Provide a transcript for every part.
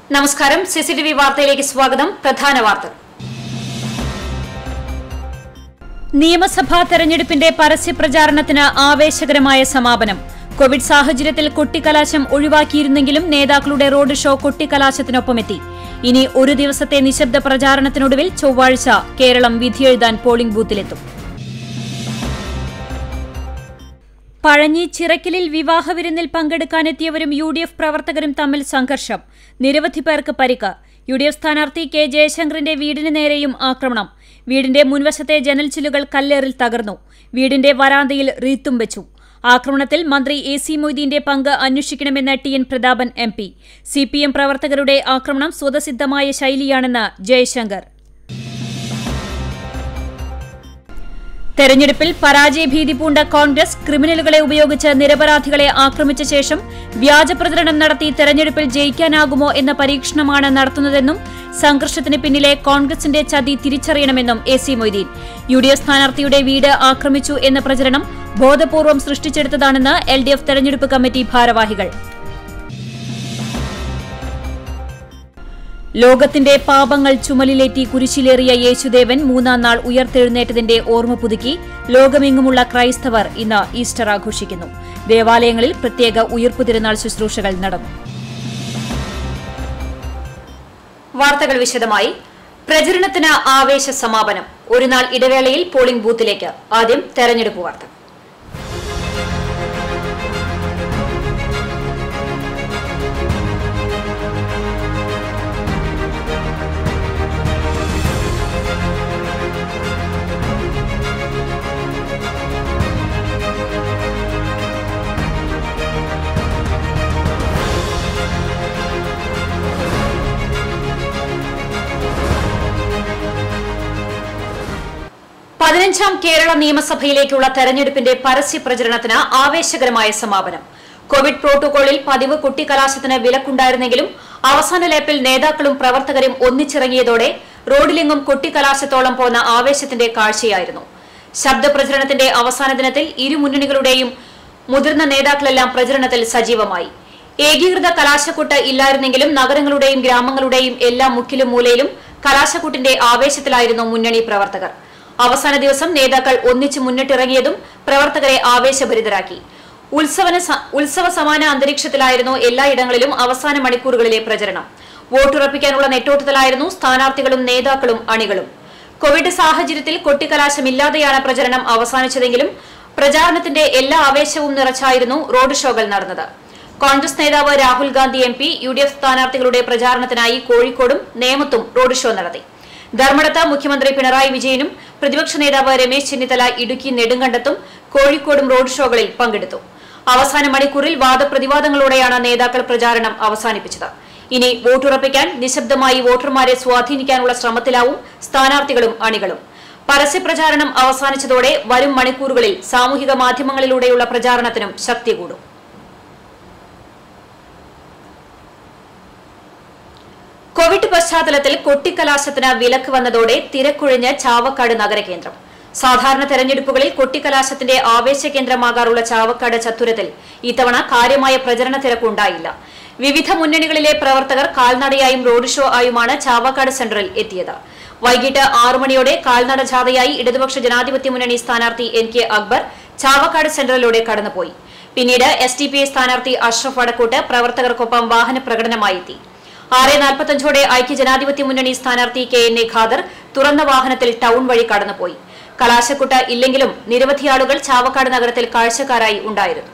നമസ്കാരം സിസിടിവി വാർത്തയിലേക്ക് സ്വാഗതം പ്രധാന വാർത്തകൾ നിയമസഭാ തെരഞ്ഞെടുപ്പിന്റെ പരസ്യപ്രചാരണത്തിന് ആവേശകരമായ സമാപനം കോവിഡ് സാഹചര്യത്തിൽ കൊട്ടിക്കലാശം ഒഴിവാക്കിയിരുന്നെങ്കിലും നേതാക്കളുടെ റോഡ് ഷോ കൊട്ടിക്കലാശത്തിനൊപ്പമെത്തി ഇനി ഒരു ദിവസത്തെ നിശബ്ദ പ്രചാരണത്തിനൊടുവിൽ ചൊവ്വാഴ്ച കേരളം വിധിയെഴുതാൻ പോളിംഗ് ബൂത്തിലെത്തും പഴഞ്ഞി ചിറക്കലിൽ വിവാഹ വിരുന്നിൽ പങ്കെടുക്കാനെത്തിയവരും യു ഡി എഫ് പ്രവർത്തകരും തമ്മിൽ സംഘർഷം നിരവധി പേർക്ക് പരിക്ക് യു ഡി എഫ് സ്ഥാനാർത്ഥി കെ ജയശങ്കറിന്റെ വീടിന് നേരെയും ആക്രമണം വീടിന്റെ മുൻവശത്തെ ജനൽച്ചില്ലുകൾ കല്ലേറിൽ തകർന്നു വീടിന്റെ വരാന്തയിൽ റീത്തും വെച്ചു ആക്രമണത്തിൽ മന്ത്രി എ സി മൊയ്തീന്റെ പങ്ക് അന്വേഷിക്കണമെന്ന് T N Prathapan M P C P M പ്രവർത്തകരുടെ ആക്രമണം സ്വതസിദ്ധമായ ശൈലിയാണെന്ന് ജയശങ്കർ തെരഞ്ഞെടുപ്പിൽ പരാജയഭീതി പൂണ്ട കോൺഗ്രസ് ക്രിമിനലുകളെ ഉപയോഗിച്ച് നിരപരാധികളെ ആക്രമിച്ച ശേഷം വ്യാജ പ്രചരണം നടത്തി തെരഞ്ഞെടുപ്പിൽ ജയിക്കാനാകുമോ എന്ന പരീക്ഷണമാണ് നടത്തുന്നതെന്നും സംഘർഷത്തിന് പിന്നിലെ കോൺഗ്രസിന്റെ ചതി തിരിച്ചറിയണമെന്നും A C Moideen U D F സ്ഥാനാർത്ഥിയുടെ വീട് ആക്രമിച്ചു എന്ന പ്രചരണം ബോധപൂർവം സൃഷ്ടിച്ചെടുത്തതാണെന്ന് എൽ ഡി എഫ് തെരഞ്ഞെടുപ്പ് കമ്മിറ്റി ഭാരവാഹികൾ ലോകത്തിന്റെ പാപങ്ങൾ ചുമലിലേറ്റി കുരിശിലേറിയ യേശുദേവൻ മൂന്നാം നാൾ ഉയർത്തെഴുന്നേറ്റതിന്റെ ഓർമ്മ പുതുക്കി ലോകമെങ്ങുമുള്ള ക്രൈസ്തവർ ഇന്ന് ഈസ്റ്റർ ആഘോഷിക്കുന്നു ദേവാലയങ്ങളിൽ പ്രത്യേക ഉയർപ്പു തിരുനാൾ ശുശ്രൂഷകൾ നടന്നു വാർത്തകൾ വിശദമായി പ്രചരണത്തിന് ആവേശ സമാപനം ഒരു നാൾ ഇടവേളയിൽ പോളിംഗ് ബൂത്തിലേക്ക് ആദ്യം തെരഞ്ഞെടുപ്പ് വാർത്ത പതിനഞ്ചാം കേരള നിയമസഭയിലേക്കുള്ള തെരഞ്ഞെടുപ്പിന്റെ പരസ്യ പ്രചരണത്തിന് ആവേശകരമായ സമാപനം കോവിഡ് പ്രോട്ടോകോളിൽ പതിവ് കുട്ടിക്കലാശത്തിന് വിലക്കുണ്ടായിരുന്നെങ്കിലും അവസാന ലാപ്പിൽ നേതാക്കളും പ്രവർത്തകരും ഒന്നിച്ചിറങ്ങിയതോടെ റോഡിലെങ്ങും കുട്ടിക്കലാശത്തോളം പോന്ന ആവേശത്തിന്റെ കാഴ്ചയായിരുന്നു ശബ്ദപ്രചരണത്തിന്റെ അവസാന ദിനത്തിൽ ഇരു മുന്നണികളുടെയും മുതിർന്ന നേതാക്കളെല്ലാം പ്രചരണത്തിൽ സജീവമായി ഏകീകൃത കലാശക്കൂട്ട് ഇല്ലായിരുന്നെങ്കിലും നഗരങ്ങളുടെയും ഗ്രാമങ്ങളുടെയും എല്ലാ മുക്കിലും മൂലയിലും കലാശക്കൂട്ടിന്റെ ആവേശത്തിലായിരുന്നു മുന്നണി പ്രവർത്തകർ അവസാന ദിവസം നേതാക്കൾ ഒന്നിച്ച് മുന്നിട്ടിറങ്ങിയതും പ്രവർത്തകരെ ആവേശഭരിതരാക്കി ഉത്സവന സ- ഉത്സവ സമാന അന്തരീക്ഷത്തിലായിരുന്നു എല്ലായിടങ്ങളിലും അവസാന മണിക്കൂറുകളിലെ പ്രചരണം വോട്ടുറപ്പിക്കാനുള്ള നെട്ടോട്ടത്തിലായിരുന്നു സ്ഥാനാർത്ഥികളും നേതാക്കളും അണികളും കോവിഡ് സാഹചര്യത്തിൽ കൊട്ടിക്കലാശമില്ലാതെയാണ് പ്രചരണം അവസാനിച്ചതെങ്കിലും പ്രചാരണത്തിന്റെ എല്ലാ ആവേശവും നിറച്ചായിരുന്നു റോഡ് ഷോകൾ നടന്നത് കോൺഗ്രസ് നേതാവ് Rahul Gandhi M P U D F സ്ഥാനാർത്ഥികളുടെ പ്രചാരണത്തിനായി കോഴിക്കോടും നേമത്തും റോഡ് ഷോ നടത്തി ധർമ്മടത്ത് മുഖ്യമന്ത്രി പിണറായി വിജയനും പ്രതിപക്ഷ നേതാവ് രമേശ് ചെന്നിത്തല ഇടുക്കി നെടുങ്കണ്ടത്തും കോഴിക്കോടും റോഡ് ഷോകളിൽ പങ്കെടുത്തു അവസാന മണിക്കൂറിൽ വാദപ്രതിവാദങ്ങളോടെയാണ് നേതാക്കൾ പ്രചാരണം അവസാനിപ്പിച്ചത് ഇനി വോട്ടുറപ്പിക്കാൻ നിശബ്ദമായി വോട്ടർമാരെ സ്വാധീനിക്കാനുള്ള ശ്രമത്തിലാവും സ്ഥാനാർത്ഥികളും അണികളും പരസ്യപ്രചാരണം അവസാനിച്ചതോടെ വരും മണിക്കൂറുകളിൽ സാമൂഹിക മാധ്യമങ്ങളിലൂടെയുള്ള പ്രചാരണത്തിനും ശക്തി കൂടും കോവിഡ് പശ്ചാത്തലത്തിൽ കൊട്ടിക്കലാശത്തിന് വിലക്ക് വന്നതോടെ തിരക്കൊഴിഞ്ഞ് ചാവക്കാട് നഗരകേന്ദ്രം സാധാരണ തെരഞ്ഞെടുപ്പുകളിൽ കൊട്ടിക്കലാശത്തിന്റെ ആവേശ കേന്ദ്രമാകാറുള്ള ചാവക്കാട് ചത്തുരത്തിൽ ഇത്തവണ കാര്യമായ പ്രചരണ തിരക്കുണ്ടായില്ല വിവിധ മുന്നണികളിലെ പ്രവർത്തകർ കാൽനടയായും റോഡ് ഷോ ആയുമാണ് ചാവക്കാട് സെന്ററിൽ എത്തിയത് വൈകിട്ട് ആറു മണിയോടെ കാൽനട ജാഥയായി ഇടതുപക്ഷ ജനാധിപത്യ മുന്നണി സ്ഥാനാർത്ഥി എൻ കെ അക്ബർ ചാവക്കാട് സെന്ററിലൂടെ കടന്നുപോയി പിന്നീട് എസ് ഡി പി ഐ സ്ഥാനാർത്ഥി അഷ്റഫ് വടക്കൂട്ട് പ്രവർത്തകർക്കൊപ്പം വാഹന പ്രകടനമായി എത്തി ആറ് നാൽപ്പത്തഞ്ചോടെ ഐക്യ ജനാധിപത്യ മുന്നണി സ്ഥാനാർത്ഥി കെ എൻ എ ഖാദർ തുറന്ന വാഹനത്തിൽ ടൗൺ വഴി കടന്നുപോയി കലാശക്കുട്ട ഇല്ലെങ്കിലും നിരവധി ആളുകൾ ചാവക്കാട് നഗരത്തിൽ കാഴ്ചക്കാരായി ഉണ്ടായിരുന്നു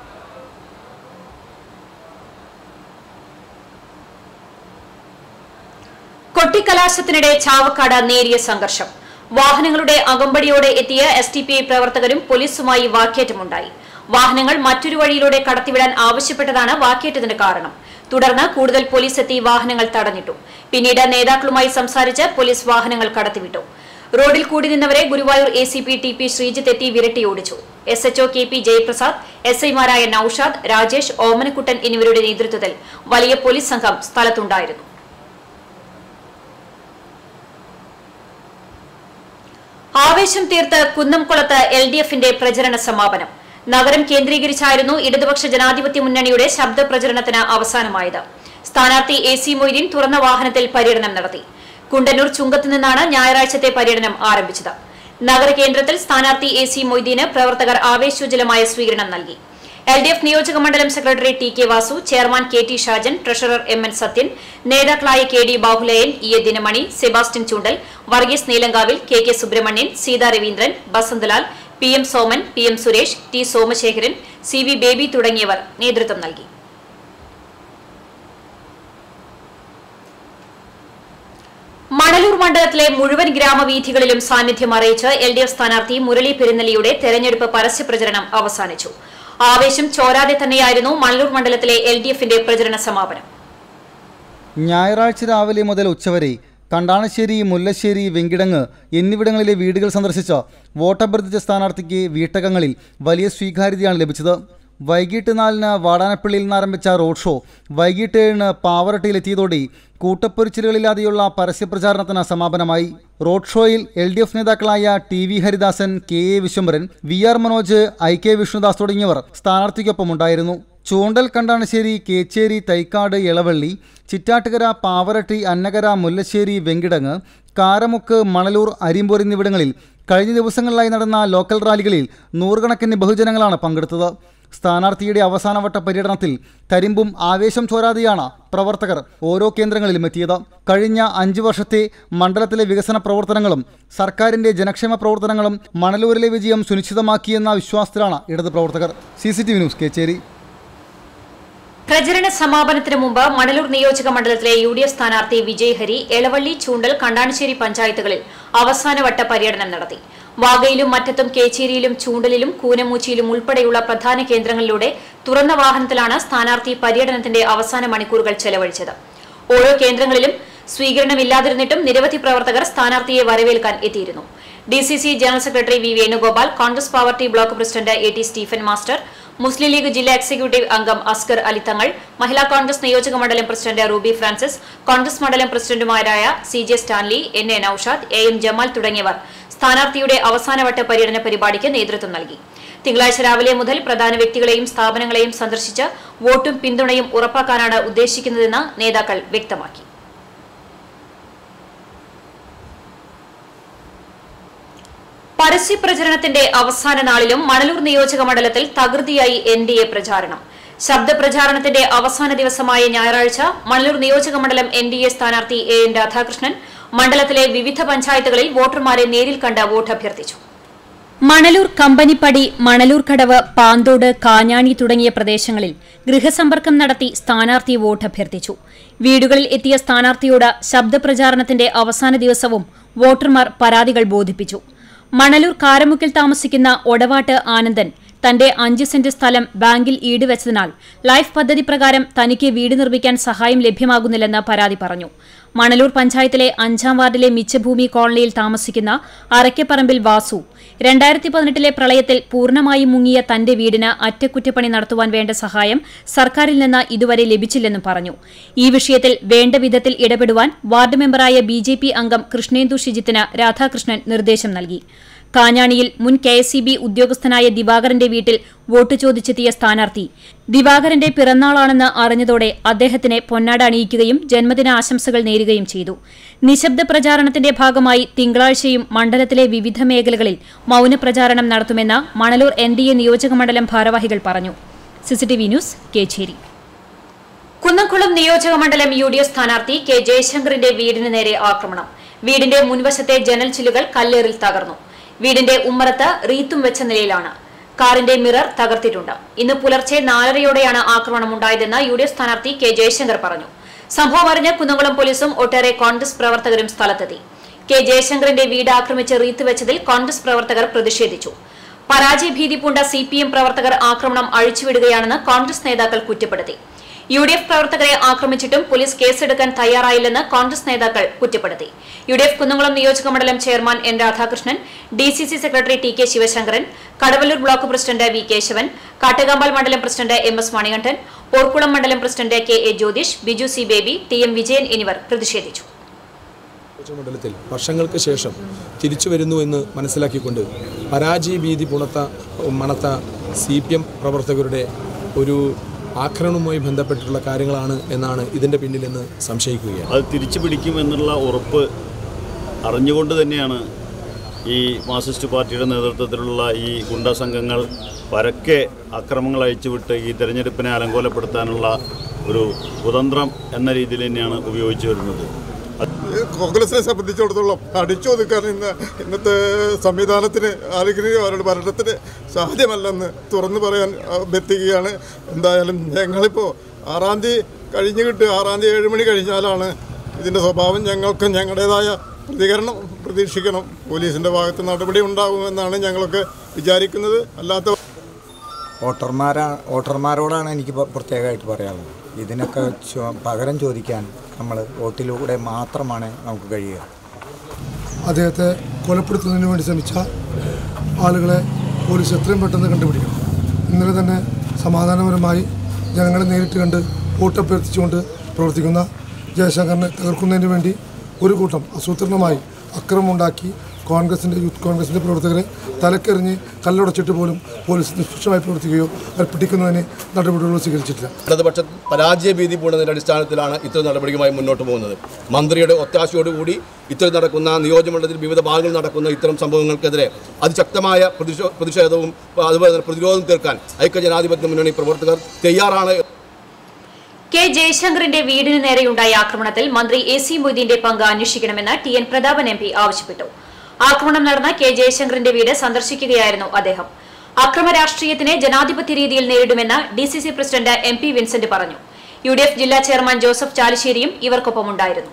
കൊട്ടിക്കലാശത്തിനിടെ ചാവക്കാട് നേരിയ സംഘർഷം വാഹനങ്ങളുടെ അകമ്പടിയോടെ എത്തിയ എസ് ടി പി ഐ പ്രവർത്തകരും പോലീസുമായി വാക്കേറ്റമുണ്ടായി വാഹനങ്ങൾ മറ്റൊരു വഴിയിലൂടെ കടത്തിവിടാൻ ആവശ്യപ്പെട്ടതാണ് വാക്കേറ്റത്തിന് കാരണം തുടർന്ന് കൂടുതൽ പോലീസ് എത്തി വാഹനങ്ങൾ തടഞ്ഞിട്ടു പിന്നീട് നേതാക്കളുമായി സംസാരിച്ച് പോലീസ് വാഹനങ്ങൾ കടത്തിവിട്ടു റോഡിൽ കൂടി നിന്നവരെ Guruvayur A C P T P Sreejith എത്തി വിരട്ടിയോടിച്ചു S HO K P Jayaprasad S ഐമാരായ നൌഷാദ് രാജേഷ് ഓമനക്കുട്ടൻ എന്നിവരുടെ നേതൃത്വത്തിൽ വലിയ പോലീസ് സംഘം സ്ഥലത്തുണ്ടായിരുന്നു ആവേശം തീർത്ത് കുന്നംകുളത്ത് എൽ ഡി എഫിന്റെ പ്രചരണ സമാപനം നഗരം കേന്ദ്രീകരിച്ചായിരുന്നു ഇടതുപക്ഷ ജനാധിപത്യ മുന്നണിയുടെ ശബ്ദ പ്രചരണത്തിന് അവസാനമായത് സ്ഥാനാർത്ഥി എ സി മൊയ്തീൻ തുറന്ന വാഹനത്തിൽ പര്യടനം നടത്തി കുണ്ടന്നൂർ ചുങ്കത്ത് നിന്നാണ് ഞായറാഴ്ചത്തെ പര്യടനം ആരംഭിച്ചത് നഗരകേന്ദ്രത്തിൽ സ്ഥാനാർത്ഥി എ സി മൊയ്തീന് പ്രവർത്തകർ ആവേശോജ്വലമായ സ്വീകരണം നൽകി എൽ ഡി എഫ് നിയോജക മണ്ഡലം secretary T K Vasu chairman K T Shajan treasurer M N Sathyan നേതാക്കളായ K D Bahuleyan E A Dinamani Sebastian Choondal Varghese Neelankavil K K Subrahmanian Seetha Raveendran Basanthlal P M Soman P M Suresh T Somasekharan C V Baby തുടങ്ങിയവർ നേതൃത്വം നൽകി മണലൂർ മണ്ഡലത്തിലെ മുഴുവൻ ഗ്രാമവീഥികളിലും സാന്നിധ്യം അറിയിച്ച് എൽ ഡി എഫ് സ്ഥാനാർത്ഥി മുരളി പെരുന്നലിയുടെ തെരഞ്ഞെടുപ്പ് പരസ്യപ്രചരണം അവസാനിച്ചു ആവേശം ചോരാതെ തന്നെയായിരുന്നു മണലൂർ മണ്ഡലത്തിലെ എൽ ഡി എഫിന്റെ പ്രചരണ സമാപനം ഞായറാഴ്ച രാവിലെ മുതൽ ഉച്ചവരെ കണ്ടാണശ്ശേരി മുല്ലശ്ശേരി വെങ്കിടങ്ങ് എന്നിവിടങ്ങളിലെ വീടുകൾ സന്ദർശിച്ച വോട്ടഭ്യർത്ഥിച്ച സ്ഥാനാർത്ഥിക്ക് വീട്ടകങ്ങളിൽ വലിയ സ്വീകാര്യതയാണ് ലഭിച്ചത് വൈകിട്ട് നാലിന് വാടാനപ്പള്ളിയിൽ നിന്ന് ആരംഭിച്ച റോഡ് ഷോ വൈകിട്ട് ഏഴിന് പാവറട്ടിയിലെത്തിയതോടെ കൂട്ടപ്പൊരിച്ചിലുകളില്ലാതെയുള്ള പരസ്യപ്രചാരണത്തിന് സമാപനമായി റോഡ് ഷോയിൽ എൽ ഡി എഫ് നേതാക്കളായ T V Haridasan K A Viswambharan V R Manoj I K Vishnudas തുടങ്ങിയവർ സ്ഥാനാർത്ഥിക്കൊപ്പമുണ്ടായിരുന്നു ചൂണ്ടൽ കണ്ടാണശ്ശേരി കേച്ചേരി തൈക്കാട് ഇളവള്ളി ചിറ്റാട്ടുകര പാവറട്ടി അന്നകര മുല്ലശ്ശേരി വെങ്കിടങ്ങ് കാരമുക്ക് മണലൂർ അരിമ്പൂർ എന്നിവിടങ്ങളിൽ കഴിഞ്ഞ ദിവസങ്ങളിലായി നടന്ന ലോക്കൽ റാലികളിൽ നൂറുകണക്കിന് ബഹുജനങ്ങളാണ് പങ്കെടുത്തത് സ്ഥാനാർത്ഥിയുടെ അവസാനവട്ട പര്യടനത്തിൽ തരിമ്പും ആവേശം ചോരാതെയാണ് പ്രവർത്തകർ ഓരോ കേന്ദ്രങ്ങളിലും എത്തിയത് കഴിഞ്ഞ അഞ്ചു വർഷത്തെ മണ്ഡലത്തിലെ വികസന പ്രവർത്തനങ്ങളും സർക്കാരിന്റെ ജനക്ഷേമ പ്രവർത്തനങ്ങളും മണലൂരിലെ വിജയം സുനിശ്ചിതമാക്കിയെന്ന വിശ്വാസത്തിലാണ് ഇടത് പ്രവർത്തകർ C C T V news Kechery പ്രചരണ സമാപനത്തിന് മുമ്പ് മണലൂർ നിയോജക മണ്ഡലത്തിലെ യു ഡി എഫ് സ്ഥാനാർത്ഥി വിജയ് ഹരി എളവള്ളി ചൂണ്ടൽ കണ്ടാണശ്ശേരി പഞ്ചായത്തുകളിൽ അവസാനവട്ട പര്യടനം നടത്തി വാഗയിലും മറ്റത്തും കേച്ചേരിയിലും ചൂണ്ടലിലും കൂനമൂച്ചിയിലും ഉൾപ്പെടെയുള്ള പ്രധാന കേന്ദ്രങ്ങളിലൂടെ തുറന്ന വാഹനത്തിലാണ് സ്ഥാനാർത്ഥി പര്യടനത്തിന്റെ അവസാന മണിക്കൂറുകൾ ചെലവഴിച്ചത് ഓരോ കേന്ദ്രങ്ങളിലും സ്വീകരണമില്ലാതിരുന്നിട്ടും നിരവധി പ്രവർത്തകർ സ്ഥാനാർത്ഥിയെ വരവേൽക്കാൻ എത്തിയിരുന്നു D C C general secretary V Venugopal Congress party block president A T Stephen master Muslim league ജില്ലാ എക്സിക്യൂട്ടീവ് അംഗം അസ്കർ അലി തങ്ങൾ മഹിളാ കോൺഗ്രസ് നിയോജക മണ്ഡലം പ്രസിഡന്റ് റൂബി ഫ്രാൻസിസ് കോൺഗ്രസ് മണ്ഡലം പ്രസിഡന്റുമാരായ C J Stanley N A Noushad A M Jamal തുടങ്ങിയവർ സ്ഥാനാർത്ഥിയുടെ അവസാനവട്ട പര്യടന പരിപാടിക്ക് നേതൃത്വം നൽകി തിങ്കളാഴ്ച രാവിലെ മുതൽ പ്രധാന വ്യക്തികളെയും സ്ഥാപനങ്ങളെയും സന്ദർശിച്ച് വോട്ടും പിന്തുണയും ഉറപ്പാക്കാനാണ് ഉദ്ദേശിക്കുന്നതെന്ന് നേതാക്കൾ വ്യക്തമാക്കി പരസ്യപ്രചരണത്തിന്റെ അവസാന നാളിലും മണലൂർ നിയോജക മണ്ഡലത്തിൽ തകൃതിയായി എൻ ഡി എ പ്രചാരണം ശബ്ദപ്രചാരണത്തിന്റെ അവസാന ദിവസമായ ഞായറാഴ്ച മണലൂർ നിയോജക മണ്ഡലം എൻ ഡി എ സ്ഥാനാർത്ഥി എ എൻ രാധാകൃഷ്ണൻ മണ്ഡലത്തിലെ വിവിധ പഞ്ചായത്തുകളിൽ വോട്ടർമാരെ നേരിൽ കണ്ട് വോട്ട് അഭ്യർത്ഥിച്ചു മണലൂർ കമ്പനിപ്പടി മണലൂർ കടവ് പാന്തോട് കാഞ്ഞാണി തുടങ്ങിയ പ്രദേശങ്ങളിൽ ഗൃഹസമ്പർക്കം നടത്തി സ്ഥാനാർത്ഥി വോട്ട് അഭ്യർത്ഥിച്ചു വീടുകളിൽ എത്തിയ സ്ഥാനാർത്ഥിയോട് ശബ്ദപ്രചാരണത്തിന്റെ അവസാന ദിവസവും വോട്ടർമാർ പരാതികൾ ബോധിപ്പിച്ചു മണലൂർ കാരമുക്കിൽ താമസിക്കുന്ന ഒടവാട്ട് ആനന്ദൻ തന്റെ അഞ്ച് സെന്റ് സ്ഥലം ബാങ്കിൽ ഈട് വെച്ചതിനാൽ ലൈഫ് പദ്ധതി പ്രകാരം തനിക്ക് വീട് നിർമ്മിക്കാൻ സഹായം ലഭ്യമാകുന്നില്ലെന്ന് പരാതി പറഞ്ഞു മണലൂർ പഞ്ചായത്തിലെ അഞ്ചാം വാർഡിലെ മിച്ചഭൂമി കോളനിയിൽ താമസിക്കുന്ന അറയ്ക്കപ്പറമ്പിൽ വാസു രണ്ടായിരത്തി പതിനെട്ടിലെ പ്രളയത്തിൽ പൂർണ്ണമായും മുങ്ങിയ തന്റെ വീടിന് അറ്റകുറ്റപ്പണി നടത്തുവാൻ വേണ്ട സഹായം സർക്കാരിൽ നിന്ന് ഇതുവരെ ലഭിച്ചില്ലെന്നും പറഞ്ഞു ഈ വിഷയത്തിൽ വേണ്ട വിധത്തിൽ ഇടപെടുവാൻ വാർഡ് മെമ്പറായ ബി ജെ പി അംഗം കൃഷ്ണേന്ദു ഷിജിത്തിന് രാധാകൃഷ്ണൻ നിർദ്ദേശം നൽകി കാഞ്ഞാണിയിൽ മുൻ കെ എസ് സി ബി ഉദ്യോഗസ്ഥനായ ദിവാകരന്റെ വീട്ടിൽ വോട്ട് ചോദിച്ചെത്തിയ സ്ഥാനാർത്ഥി ദിവാകരന്റെ പിറന്നാളാണെന്ന് അറിഞ്ഞതോടെ അദ്ദേഹത്തിന് പൊന്നാട അണിയിക്കുകയും ജന്മദിന ആശംസകൾ നേരുകയും ചെയ്തു നിശബ്ദ പ്രചാരണത്തിന്റെ ഭാഗമായി തിങ്കളാഴ്ചയും മണ്ഡലത്തിലെ വിവിധ മേഖലകളിൽ മൌനപ്രചാരണം നടത്തുമെന്ന് മണലൂർ എൻ ഡി എ നിയോജകമണ്ഡലം ഭാരവാഹികൾ പറഞ്ഞു സിസിടിവി ന്യൂസ് കേച്ചേരി കുന്നംകുളം നിയോജക മണ്ഡലം യു ഡി എഫ് സ്ഥാനാർത്ഥി കെ ജയശങ്കറിന്റെ വീടിന് നേരെ ആക്രമണം വീടിന്റെ മുൻവശത്തെ ജനൽ ചില്ലുകൾ കല്ലേറിൽ തകർന്നു വീടിന്റെ ഉമ്മറത്ത് റീത്തും വെച്ച നിലയിലാണ് കാറിന്റെ മിറർ തകർത്തിട്ടുണ്ട് ഇന്ന് പുലർച്ചെ നാലരയോടെയാണ് ആക്രമണം ഉണ്ടായതെന്ന് യു ഡി എഫ് സ്ഥാനാർത്ഥി കെ ജയശങ്കർ പറഞ്ഞു സംഭവം അറിഞ്ഞ് കുന്നംകുളം പോലീസും ഒട്ടേറെ കോൺഗ്രസ് പ്രവർത്തകരും സ്ഥലത്തെത്തി കെ ജയശങ്കറിന്റെ വീട് ആക്രമിച്ച് റീത്ത് വെച്ചതിൽ കോൺഗ്രസ് പ്രവർത്തകർ പ്രതിഷേധിച്ചു പരാജയഭീതി പൂണ്ട സി പി എം പ്രവർത്തകർ ആക്രമണം അഴിച്ചുവിടുകയാണെന്ന് കോൺഗ്രസ് നേതാക്കൾ കുറ്റപ്പെടുത്തി യു ഡി എഫ് പ്രവർത്തകരെ ആക്രമിച്ചിട്ടും പോലീസ് കേസെടുക്കാൻ തയ്യാറായില്ലെന്ന് കോൺഗ്രസ് നേതാക്കൾ കുറ്റപ്പെടുത്തി യു ഡി എഫ് കുന്നംകുളം നിയോജക മണ്ഡലം chairman N Radhakrishnan D C C secretary T K Sivasankaran Kadavallur block president V Kesavan Kattukampal മണ്ഡലം president M S Manikandan Porkulam മണ്ഡലം president K A Jyothish Biju C Baby T M Vijayan എന്നിവർ പ്രതിഷേധിച്ചു മണ്ഡലത്തിൽ വർഷങ്ങൾക്ക് ശേഷം തിരിച്ചു വരുന്നു എന്ന് മനസ്സിലാക്കിക്കൊണ്ട് പരാജയ ഭീതി പുണത്ത മണത്ത സി പി എം പ്രവർത്തകരുടെ ഒരു ആക്രമണവുമായി ബന്ധപ്പെട്ടിട്ടുള്ള കാര്യങ്ങളാണ് എന്നാണ് ഇതിൻ്റെ പിന്നിലെന്ന് സംശയിക്കുകയാണ് അത് തിരിച്ചു പിടിക്കുമെന്നുള്ള ഉറപ്പ് അറിഞ്ഞുകൊണ്ട് തന്നെയാണ് ഈ മാർക്സിസ്റ്റ് പാർട്ടിയുടെ നേതൃത്വത്തിലുള്ള ഈ ഗുണ്ടാ സംഘങ്ങൾ പരക്കെ അക്രമങ്ങൾ അയച്ചുവിട്ട് ഈ തെരഞ്ഞെടുപ്പിനെ അലങ്കോലപ്പെടുത്താനുള്ള ഒരു കുതന്ത്രം എന്ന രീതിയിൽ തന്നെയാണ് ഉപയോഗിച്ചു വരുന്നത് കോൺഗ്രസിനെ സംബന്ധിച്ചിടത്തോളം അടിച്ചൊതുക്കാൻ ഇന്ന് ഇന്നത്തെ സംവിധാനത്തിന് ആരെങ്കിലും അവരുടെ ഭരണത്തിന് സാധ്യമല്ലെന്ന് തുറന്നു പറയാൻ അഭ്യർത്ഥിക്കുകയാണ് എന്തായാലും ഞങ്ങളിപ്പോൾ ആറാം തീയതി കഴിഞ്ഞ് കിട്ടുക ആറാം തീയതി ഏഴ് മണി കഴിഞ്ഞാലാണ് ഇതിൻ്റെ സ്വഭാവം ഞങ്ങൾക്ക് ഞങ്ങളുടേതായ പ്രതികരണം പ്രതീക്ഷിക്കണം പോലീസിൻ്റെ ഭാഗത്ത് നടപടി ഉണ്ടാകുമെന്നാണ് ഞങ്ങളൊക്കെ വിചാരിക്കുന്നത് അല്ലാത്ത വോട്ടർമാരാ വോട്ടർമാരോടാണ് എനിക്ക് പ- പ്രത്യേകമായിട്ട് പറയാനുള്ളത് ഇതിനൊക്കെ ചോ- പകരം ചോദിക്കാൻ നമ്മൾ വോട്ടിലൂടെ മാത്രമാണ് നമുക്ക് കഴിയുക അദ്ദേഹത്തെ കൊലപ്പെടുത്തുന്നതിന് വേണ്ടി ശ്രമിച്ച ആളുകളെ പോലീസ് എത്രയും പെട്ടെന്ന് കണ്ടുപിടിക്കണം ഇന്നലെ തന്നെ സമാധാനപരമായി ജനങ്ങളെ നേരിട്ട് കണ്ട് വോട്ടഭ്യർത്ഥിച്ചുകൊണ്ട് പ്രവർത്തിക്കുന്ന ജയശങ്കറിനെ തകർക്കുന്നതിന് വേണ്ടി ഒരു കൂട്ടം ആസൂത്രണമായി അക്രമമുണ്ടാക്കി കോൺഗ്രസിൻ്റെ യൂത്ത് കോൺഗ്രസിൻ്റെ പ്രവർത്തകരെ തലക്കെറിഞ്ഞ് കല്ലുടച്ചിട്ട് പോലും പോലീസ് നിഷ്പക്ഷമായി പ്രവർത്തിക്കുകയോ അവർ പിടിക്കുന്നതിന് നടപടികളോ സ്വീകരിച്ചിട്ടില്ല ഇടതുപക്ഷ പരാജയ ഭീതി പൂണ്ടതിൻ്റെ അടിസ്ഥാനത്തിലാണ് ഇത്തരം നടപടിയുമായി മുന്നോട്ട് പോകുന്നത് മന്ത്രിയുടെ ഒത്താശയോടുകൂടി ഇത്തരം നടക്കുന്ന നിയോജകമണ്ഡലത്തിൽ വിവിധ ഭാഗങ്ങളിൽ നടക്കുന്ന ഇത്തരം സംഭവങ്ങൾക്കെതിരെ അതിശക്തമായ പ്രതിഷേ- പ്രതിഷേധവും അതുപോലെ തന്നെ പ്രതിരോധം തീർക്കാൻ ഐക്യജനാധിപത്യ മുന്നണി പ്രവർത്തകർ തയ്യാറാണ് കെ ജയശങ്കറിന്റെ വീടിന് നേരെയുണ്ടായ ആക്രമണത്തിൽ മന്ത്രി എ സി മൊയ്തീന്റെ പങ്ക് അന്വേഷിക്കണമെന്ന് T N Prathapan M P ആവശ്യപ്പെട്ടു ആക്രമണം നടന്ന കെ ജയശങ്കറിന്റെ വീട് സന്ദർശിക്കുകയായിരുന്നു അദ്ദേഹം അക്രമ രാഷ്ട്രീയത്തിനെ ജനാധിപത്യ രീതിയിൽ നേരിടുമെന്ന് D C C president M P Vincent പറഞ്ഞു യു ഡി എഫ് ജില്ലാ ചെയർമാൻ ജോസഫ് ചാലിശ്ശേരിയും ഇവർക്കൊപ്പമുണ്ടായിരുന്നു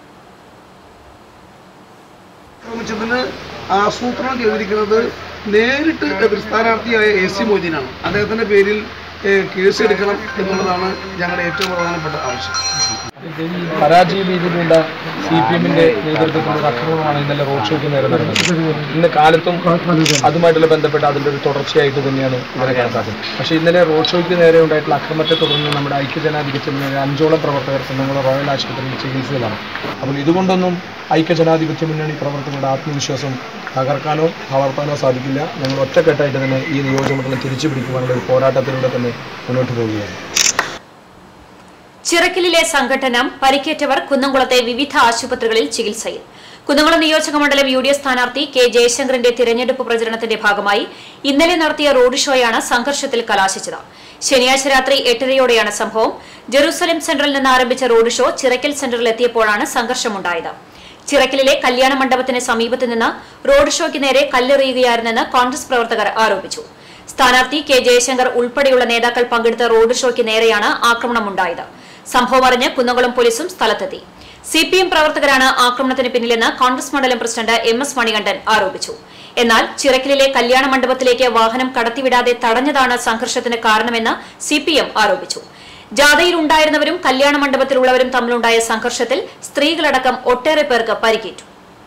ആക്രമിച്ചതിന് ആസൂത്രണം ചെയ്തിരിക്കുന്നത് നേരിട്ട് എതിർ സ്ഥാനാർത്ഥിയായ എ സി മൊയ്തീനാണ് അദ്ദേഹത്തിന്റെ പേരിൽ ഏഹ്, കേസ് എടുക്കണം എന്നുള്ളതാണ് ഞങ്ങളുടെ ഏറ്റവും പ്രധാനപ്പെട്ട ആവശ്യം പരാജയ ഭീതിയിലുള്ള സി പി എമ്മിന്റെ നേതൃത്വത്തിലുള്ള അക്രമമാണ് ഇന്നലെ റോഡ് ഷോയ്ക്ക് നേരെ നടന്നത് ഇന്ന് കാലത്തും അതുമായിട്ടുള്ള ബന്ധപ്പെട്ട് അതിന്റെ ഒരു തുടർച്ചയായിട്ട് തന്നെയാണ് ഇതിനെ കണക്കാക്കുന്നത് പക്ഷേ ഇന്നലെ റോഡ് ഷോയ്ക്ക് നേരെ ഉണ്ടായിട്ടുള്ള അക്രമത്തെ തുടർന്ന് നമ്മുടെ ഐക്യജനാധിപത്യ മുന്നണി അഞ്ചോളം പ്രവർത്തകർ നമ്മുടെ റോയൽ ആശുപത്രിയിൽ ചികിത്സയിലാണ് അപ്പോൾ ഇതുകൊണ്ടൊന്നും ഐക്യജനാധിപത്യ മുന്നണി പ്രവർത്തകരുടെ ആത്മവിശ്വാസം തകർക്കാനോ തളർത്താനോ സാധിക്കില്ല ഞങ്ങൾ ഒറ്റക്കെട്ടായിട്ട് തന്നെ ഈ നിയോജകമണ്ഡലം തിരിച്ചു പിടിക്കുവാനുള്ള ഒരു പോരാട്ടത്തിലൂടെ തന്നെ മുന്നോട്ട് പോവുകയാണ് ചിറക്കലിലെ സംഘടനം പരിക്കേറ്റവർ കുന്നംകുളത്തെ വിവിധ ആശുപത്രികളിൽ ചികിത്സയിൽ കുന്നംകുളം നിയോജക മണ്ഡലം യു ഡി എഫ് സ്ഥാനാർത്ഥി കെ ജയശങ്കറിന്റെ തിരഞ്ഞെടുപ്പ് പ്രചരണത്തിന്റെ ഭാഗമായി ഇന്നലെ നടത്തിയ റോഡ് ഷോയാണ് സംഘർഷത്തിൽ കലാശിച്ചത് ശനിയാഴ്ച രാത്രി എട്ടരയോടെയാണ് സംഭവം ജെറൂസലേം സെന്ററിൽ നിന്ന് ആരംഭിച്ച റോഡ് ഷോ ചിറക്കൽ സെന്ററിൽ എത്തിയപ്പോഴാണ് സംഘർഷമുണ്ടായത് ചിറക്കലിലെ കല്യാണ മണ്ഡപത്തിന് സമീപത്ത് നിന്ന് റോഡ് ഷോയ്ക്ക് നേരെ കല്ലെറിയുകയായിരുന്നെന്ന് കോൺഗ്രസ് പ്രവർത്തകർ ആരോപിച്ചു സ്ഥാനാർത്ഥി കെ ജയശങ്കർ ഉൾപ്പെടെയുള്ള നേതാക്കൾ പങ്കെടുത്ത റോഡ് ഷോയ്ക്ക് നേരെയാണ് ആക്രമണമുണ്ടായത് സംഭവം അറിഞ്ഞ് കുന്നംകുളം പോലീസും സ്ഥലത്തെത്തി സി പി എം പ്രവർത്തകരാണ് ആക്രമണത്തിന് പിന്നിലെന്ന് കോൺഗ്രസ് മണ്ഡലം പ്രസിഡന്റ് എം എസ് മണികണ്ഠൻ ആരോപിച്ചു എന്നാൽ ചിറക്കലിലെ കല്യാണ മണ്ഡപത്തിലേക്ക് വാഹനം കടത്തിവിടാതെ തടഞ്ഞതാണ് സംഘർഷത്തിന് കാരണമെന്ന് സി പി എം ആരോപിച്ചു ജാഥയിലുണ്ടായിരുന്നവരും കല്യാണ മണ്ഡപത്തിലുള്ളവരും തമ്മിലുണ്ടായ സംഘർഷത്തിൽ സ്ത്രീകളടക്കം ഒട്ടേറെ പേർക്ക് പരിക്കേറ്റു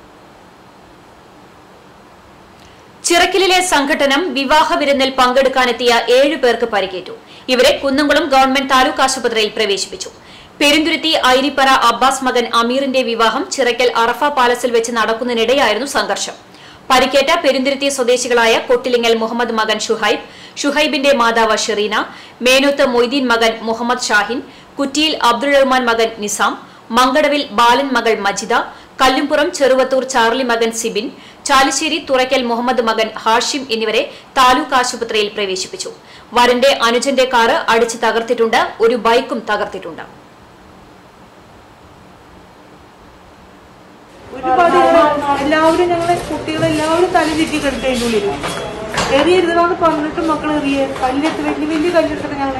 ചിറക്കലിലെ സംഘടനം വിവാഹ വിരുന്നിൽ പങ്കെടുക്കാനെത്തിയ ഏഴു പേർക്ക് പരിക്കേറ്റു ഇവരെ കുന്നംകുളം ഗവൺമെന്റ് താലൂക്ക് ആശുപത്രിയിൽ പ്രവേശിപ്പിച്ചു പെരുന്തുരുത്തി ഐരിപ്പറ അബ്ബാസ് മകൻ അമീറിന്റെ വിവാഹം ചിറക്കൽ അറഫ പാലസിൽ വെച്ച് നടക്കുന്നതിനിടെയായിരുന്നു സംഘർഷം പരിക്കേറ്റ പെരുന്തുരുത്തി സ്വദേശികളായ കൊട്ടിലിങ്ങൽ മുഹമ്മദ് മകൻ ഷുഹൈബ് ഷുഹൈബിന്റെ മാതാവ് ഷെറീന മേനൂത്ത് മൊയ്തീൻ മകൻ മുഹമ്മദ് ഷാഹിൻ കുറ്റിയിൽ അബ്ദുൾ റഹ്മാൻ മകൻ നിസാം മങ്കടവിൽ ബാലൻ മകൾ മജിദ കല്ലുംപുറം ചെറുവത്തൂർ ചാർലി മകൻ സിബിൻ ചാലിശ്ശേരി തുറയ്ക്കൽ മുഹമ്മദ് മകൻ ഹാഷിം എന്നിവരെ താലൂക്ക് ആശുപത്രിയിൽ പ്രവേശിപ്പിച്ചു വരന്റെ അനുജന്റെ കാറ് അടിച്ച് തകർത്തിട്ടുണ്ട് ഒരു ബൈക്കും തകർത്തിട്ടുണ്ട് ഒരുപാട് എല്ലാവരും ഞങ്ങളെ കുട്ടികളെല്ലാവരും തല ചുറ്റി കിടക്കുക അതിൻ്റെ ഉള്ളിൽ എറിയരുതെന്നാണ് പറഞ്ഞിട്ട് മക്കൾ എറിയ കല്ലെടുത്ത് വലിയ വലിയ കല്ലെടുത്തിട്ട് ഞങ്ങൾ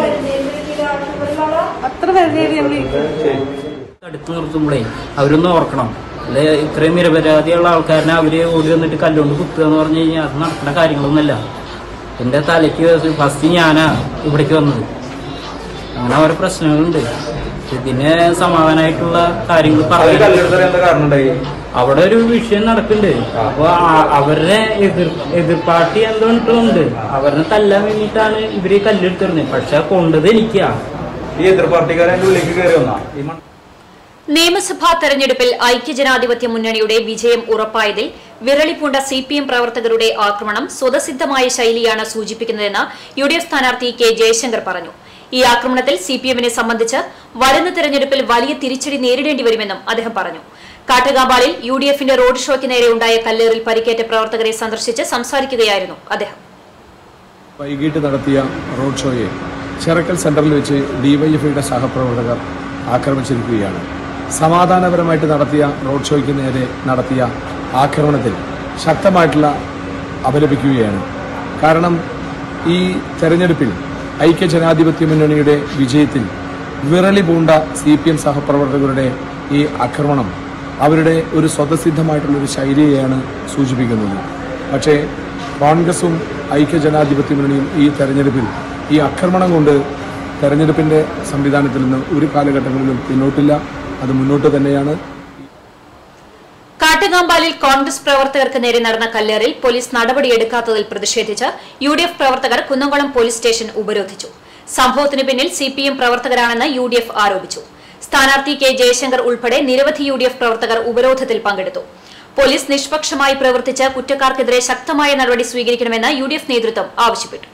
അത്ര വരുന്നേരി ഞങ്ങൾ ഇരിക്കുന്നത് അടുത്ത് നിർത്തുമ്പോഴേ അവരൊന്ന് ഓർക്കണം അല്ലെ ഇത്രയും നിരപരാധിയുള്ള ആൾക്കാരനെ അവര് ഓടി വന്നിട്ട് കല്ലുകൊണ്ട് കുത്തുക എന്ന് പറഞ്ഞു കഴിഞ്ഞാൽ അത് നടക്കുന്ന കാര്യങ്ങളൊന്നുമല്ല എന്റെ തലയ്ക്ക് ഫസ്റ്റ് ഞാനാ ഇവിടേക്ക് വന്നത് അങ്ങനെ ഓരോ പ്രശ്നങ്ങളുണ്ട് ഇതിന് സമാധാനമായിട്ടുള്ള കാര്യങ്ങൾ പറയാൻ അവിടെ ഒരു വിഷയം നടക്കുന്നുണ്ട് അപ്പൊ ആ- അവരുടെ എതിർ എതിർ പാർട്ടി എന്തുകൊണ്ടുണ്ട് അവരെ തല്ലാൻ വേണ്ടിയിട്ടാണ് ഇവര് കല്ലെടുത്തിരുന്നത് പക്ഷെ കൊണ്ടത് എനിക്കാ ഈ എതിർ പാർട്ടിക്കാരെ ഉള്ളിലേക്ക് കയറി വന്നാ ഈ മണ്ണ് നിയമസഭാ തെരഞ്ഞെടുപ്പിൽ ഐക്യജനാധിപത്യ മുന്നണിയുടെ വിജയം ഉറപ്പായതിൽ വിരളിപ്പൂണ്ട സി പി എം പ്രവർത്തകരുടെ ആക്രമണം സ്വതസിദ്ധമായ ശൈലിയാണ് സൂചിപ്പിക്കുന്നതെന്ന് യു ഡി എഫ് സ്ഥാനാർത്ഥി കെ ജയശങ്കർ പറഞ്ഞു ഈ ആക്രമണത്തിൽ സി പി എമ്മിനെ സംബന്ധിച്ച് വരുന്ന തെരഞ്ഞെടുപ്പിൽ വലിയ തിരിച്ചടി നേരിടേണ്ടി വരുമെന്നും അദ്ദേഹം പറഞ്ഞു കാട്ടുകാമ്പാളിൽ യു ഡി എഫിന്റെ റോഡ് ഷോയ്ക്ക് നേരെ ഉണ്ടായ കല്ലേറിൽ പരിക്കേറ്റ പ്രവർത്തകരെ സന്ദർശിച്ച് സംസാരിക്കുകയായിരുന്നു അദ്ദേഹം വൈകിട്ട് നടത്തിയ റോഡ് ഷോയെ ചിറക്കൽ സെന്ററിൽ വെച്ച് ഡിവൈഎഫ്ഐയുടെ സഹപ്രവർത്തകർ ആക്രമിച്ചിരിക്കുകയാണ് സമാധാനപരമായിട്ട് നടത്തിയ റോഡ് ഷോയ്ക്ക് നേരെ നടത്തിയ ആക്രമണത്തിൽ ശക്തമായിട്ടുള്ള അപലപിക്കുകയാണ് കാരണം ഈ തെരഞ്ഞെടുപ്പിൽ ഐക്യജനാധിപത്യ മുന്നണിയുടെ വിജയത്തിൽ വിറളി പൂണ്ട സി പി എം സഹപ്രവർത്തകരുടെ ഈ ആക്രമണം അവരുടെ ഒരു സ്വതസിദ്ധമായിട്ടുള്ളൊരു ശൈലിയെയാണ് സൂചിപ്പിക്കുന്നത് പക്ഷേ കോൺഗ്രസും ഐക്യജനാധിപത്യ മുന്നണിയും ഈ തെരഞ്ഞെടുപ്പിൽ ഈ ആക്രമണം കൊണ്ട് തെരഞ്ഞെടുപ്പിൻ്റെ സംവിധാനത്തിൽ നിന്ന് ഒരു കാലഘട്ടങ്ങളിലും പിന്നോട്ടില്ല അത് മുന്നോട്ട് തന്നെയാണ് കാട്ടുകാമ്പാലിൽ കോൺഗ്രസ് പ്രവർത്തകർക്ക് നേരെ നടന്ന കല്ലേറിൽ പോലീസ് നടപടിയെടുക്കാത്തതിൽ പ്രതിഷേധിച്ച് യു ഡി എഫ് പ്രവർത്തകർ കുന്നംകുളം പോലീസ് സ്റ്റേഷൻ ഉപരോധിച്ചു സംഭവത്തിന് പിന്നിൽ സി പി എം പ്രവർത്തകരാണെന്ന് യു ഡി എഫ് ആരോപിച്ചു സ്ഥാനാർത്ഥി കെ ജയശങ്കർ ഉൾപ്പെടെ നിരവധി യു ഡി എഫ് പ്രവർത്തകർ ഉപരോധത്തിൽ പങ്കെടുത്തു പോലീസ് നിഷ്പക്ഷമായി പ്രവർത്തിച്ച് കുറ്റക്കാർക്കെതിരെ ശക്തമായ നടപടി സ്വീകരിക്കണമെന്ന് യു ഡി എഫ് നേതൃത്വം ആവശ്യപ്പെട്ടു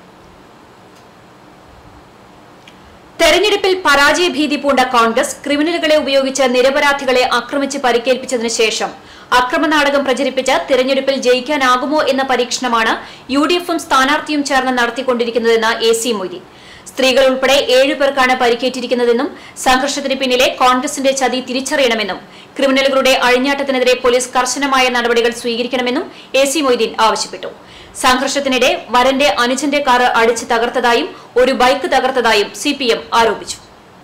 തെരഞ്ഞെടുപ്പിൽ പരാജയഭീതി പൂണ്ട കോൺഗ്രസ് ക്രിമിനലുകളെ ഉപയോഗിച്ച് നിരപരാധികളെ ആക്രമിച്ച് പരിക്കേൽപ്പിച്ചതിനു ശേഷം അക്രമനാടകം പ്രചരിപ്പിച്ച് തെരഞ്ഞെടുപ്പിൽ ജയിക്കാനാകുമോ എന്ന പരീക്ഷണമാണ് യു ഡി എഫും സ്ഥാനാർത്ഥിയും ചേർന്ന് നടത്തിക്കൊണ്ടിരിക്കുന്നതെന്ന് എ സി മൊയ്തീൻ സ്ത്രീകൾ ഉൾപ്പെടെ ഏഴുപേർക്കാണ് പരിക്കേറ്റിരിക്കുന്നതെന്നും സംഘർഷത്തിന് പിന്നിലെ കോൺഗ്രസിന്റെ ചതി തിരിച്ചറിയണമെന്നും ക്രിമിനലുകളുടെ അഴിഞ്ഞാട്ടത്തിനെതിരെ പോലീസ് കർശനമായ നടപടികൾ സ്വീകരിക്കണമെന്നും എ സി മൊയ്തീൻ ആവശ്യപ്പെട്ടു സംഘർഷത്തിനിടെ വരന്റെ അനുജന്റെ കാറ് അടിച്ച് തകർത്തതായും ഒരു ബൈക്ക് തകർത്തതായും സി ആരോപിച്ചു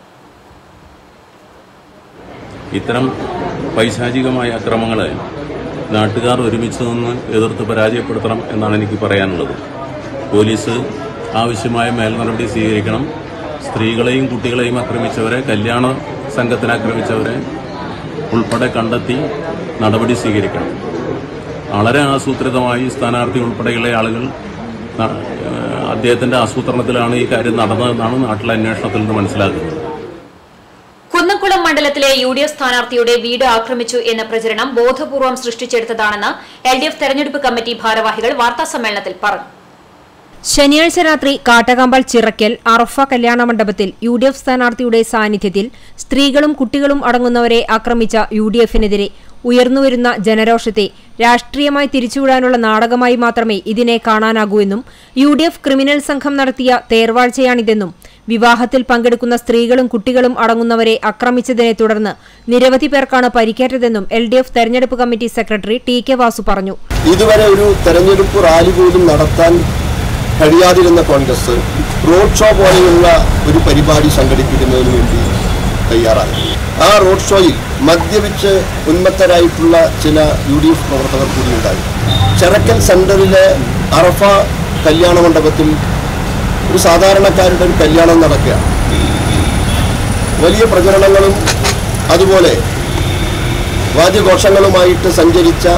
ഇത്തരം പൈശാചികമായ അക്രമങ്ങളെ നാട്ടുകാർ ഒരുമിച്ച് നിന്ന് എതിർത്ത് പരാജയപ്പെടുത്തണം എന്നാണ് എനിക്ക് പറയാനുള്ളത് പോലീസ് ആവശ്യമായ മേൽനടപടി സ്വീകരിക്കണം സ്ത്രീകളെയും കുട്ടികളെയും ആക്രമിച്ചവരെ കല്യാണ സംഘത്തിന് ആക്രമിച്ചവരെ ഉൾപ്പെടെ കണ്ടെത്തി നടപടി സ്വീകരിക്കണം വളരെ ആസൂത്രിതമായി സ്ഥാനാർത്ഥി ഉൾപ്പെടെയുള്ള ആളുകൾ ന- ഏഹ് അദ്ദേഹത്തിന്റെ ആസൂത്രണത്തിലാണ് ഈ കാര്യം നടന്നതെന്നാണ് നാട്ടിലെ അന്വേഷണത്തിൽ നിന്ന് മനസ്സിലാക്കുന്നത് കുന്നംകുളം മണ്ഡലത്തിലെ യു ഡി എഫ് സ്ഥാനാർത്ഥിയുടെ വീട് ആക്രമിച്ചു എന്ന പ്രചരണം ബോധപൂർവം സൃഷ്ടിച്ചെടുത്തതാണെന്ന് എൽ ഡി എഫ് തെരഞ്ഞെടുപ്പ് കമ്മിറ്റി ഭാരവാഹികൾ വാർത്താസമ്മേളനത്തിൽ പറഞ്ഞു ശനിയാഴ്ച രാത്രി കാട്ടകമ്പൽ ചിറക്കൽ അറഫ കല്യാണ മണ്ഡപത്തിൽ യു ഡി എഫ് സ്ഥാനാർത്ഥിയുടെ സാന്നിധ്യത്തിൽ സ്ത്രീകളും കുട്ടികളും അടങ്ങുന്നവരെ ആക്രമിച്ച യു ഡി എഫിനെതിരെ ഉയർന്നുവരുന്ന ജനരോഷത്തെ രാഷ്ട്രീയമായി തിരിച്ചുവിടാനുള്ള നാടകമായി മാത്രമേ ഇതിനെ കാണാനാകൂ എന്നും യു ഡി എഫ് ക്രിമിനൽ സംഘം നടത്തിയ തേർവാഴ്ചയാണിതെന്നും വിവാഹത്തിൽ പങ്കെടുക്കുന്ന സ്ത്രീകളും കുട്ടികളും അടങ്ങുന്നവരെ ആക്രമിച്ചതിനെ തുടർന്ന് നിരവധി പേർക്കാണ് പരിക്കേറ്റതെന്നും എൽ ഡി എഫ് തെരഞ്ഞെടുപ്പ് committee secretary T K Vasu പറഞ്ഞു ഇതുവരെ ഒരു തെരഞ്ഞെടുപ്പ് റാലി പോലും നടത്താൻ കഴിയാതിരുന്ന കോൺഗ്രസ് റോഡ് ഷോ പോലെയുള്ള ഒരു പരിപാടി സംഘടിപ്പിക്കുന്നതിന് വേണ്ടി തയ്യാറായി ആ റോഡ് ഷോയിൽ മദ്യപിച്ച് ഉന്മത്തരായിട്ടുള്ള ചില യു ഡി എഫ് പ്രവർത്തകർ കൂടിയുണ്ടായി ചെറക്കൽ സെന്ററിലെ അറഫ കല്യാണ മണ്ഡപത്തിൽ ഒരു സാധാരണക്കാരുടെ ഒരു കല്യാണം നടക്കുകയാണ് വലിയ പ്രചരണങ്ങളും അതുപോലെ വാദ്യഘോഷങ്ങളുമായിട്ട് സഞ്ചരിച്ച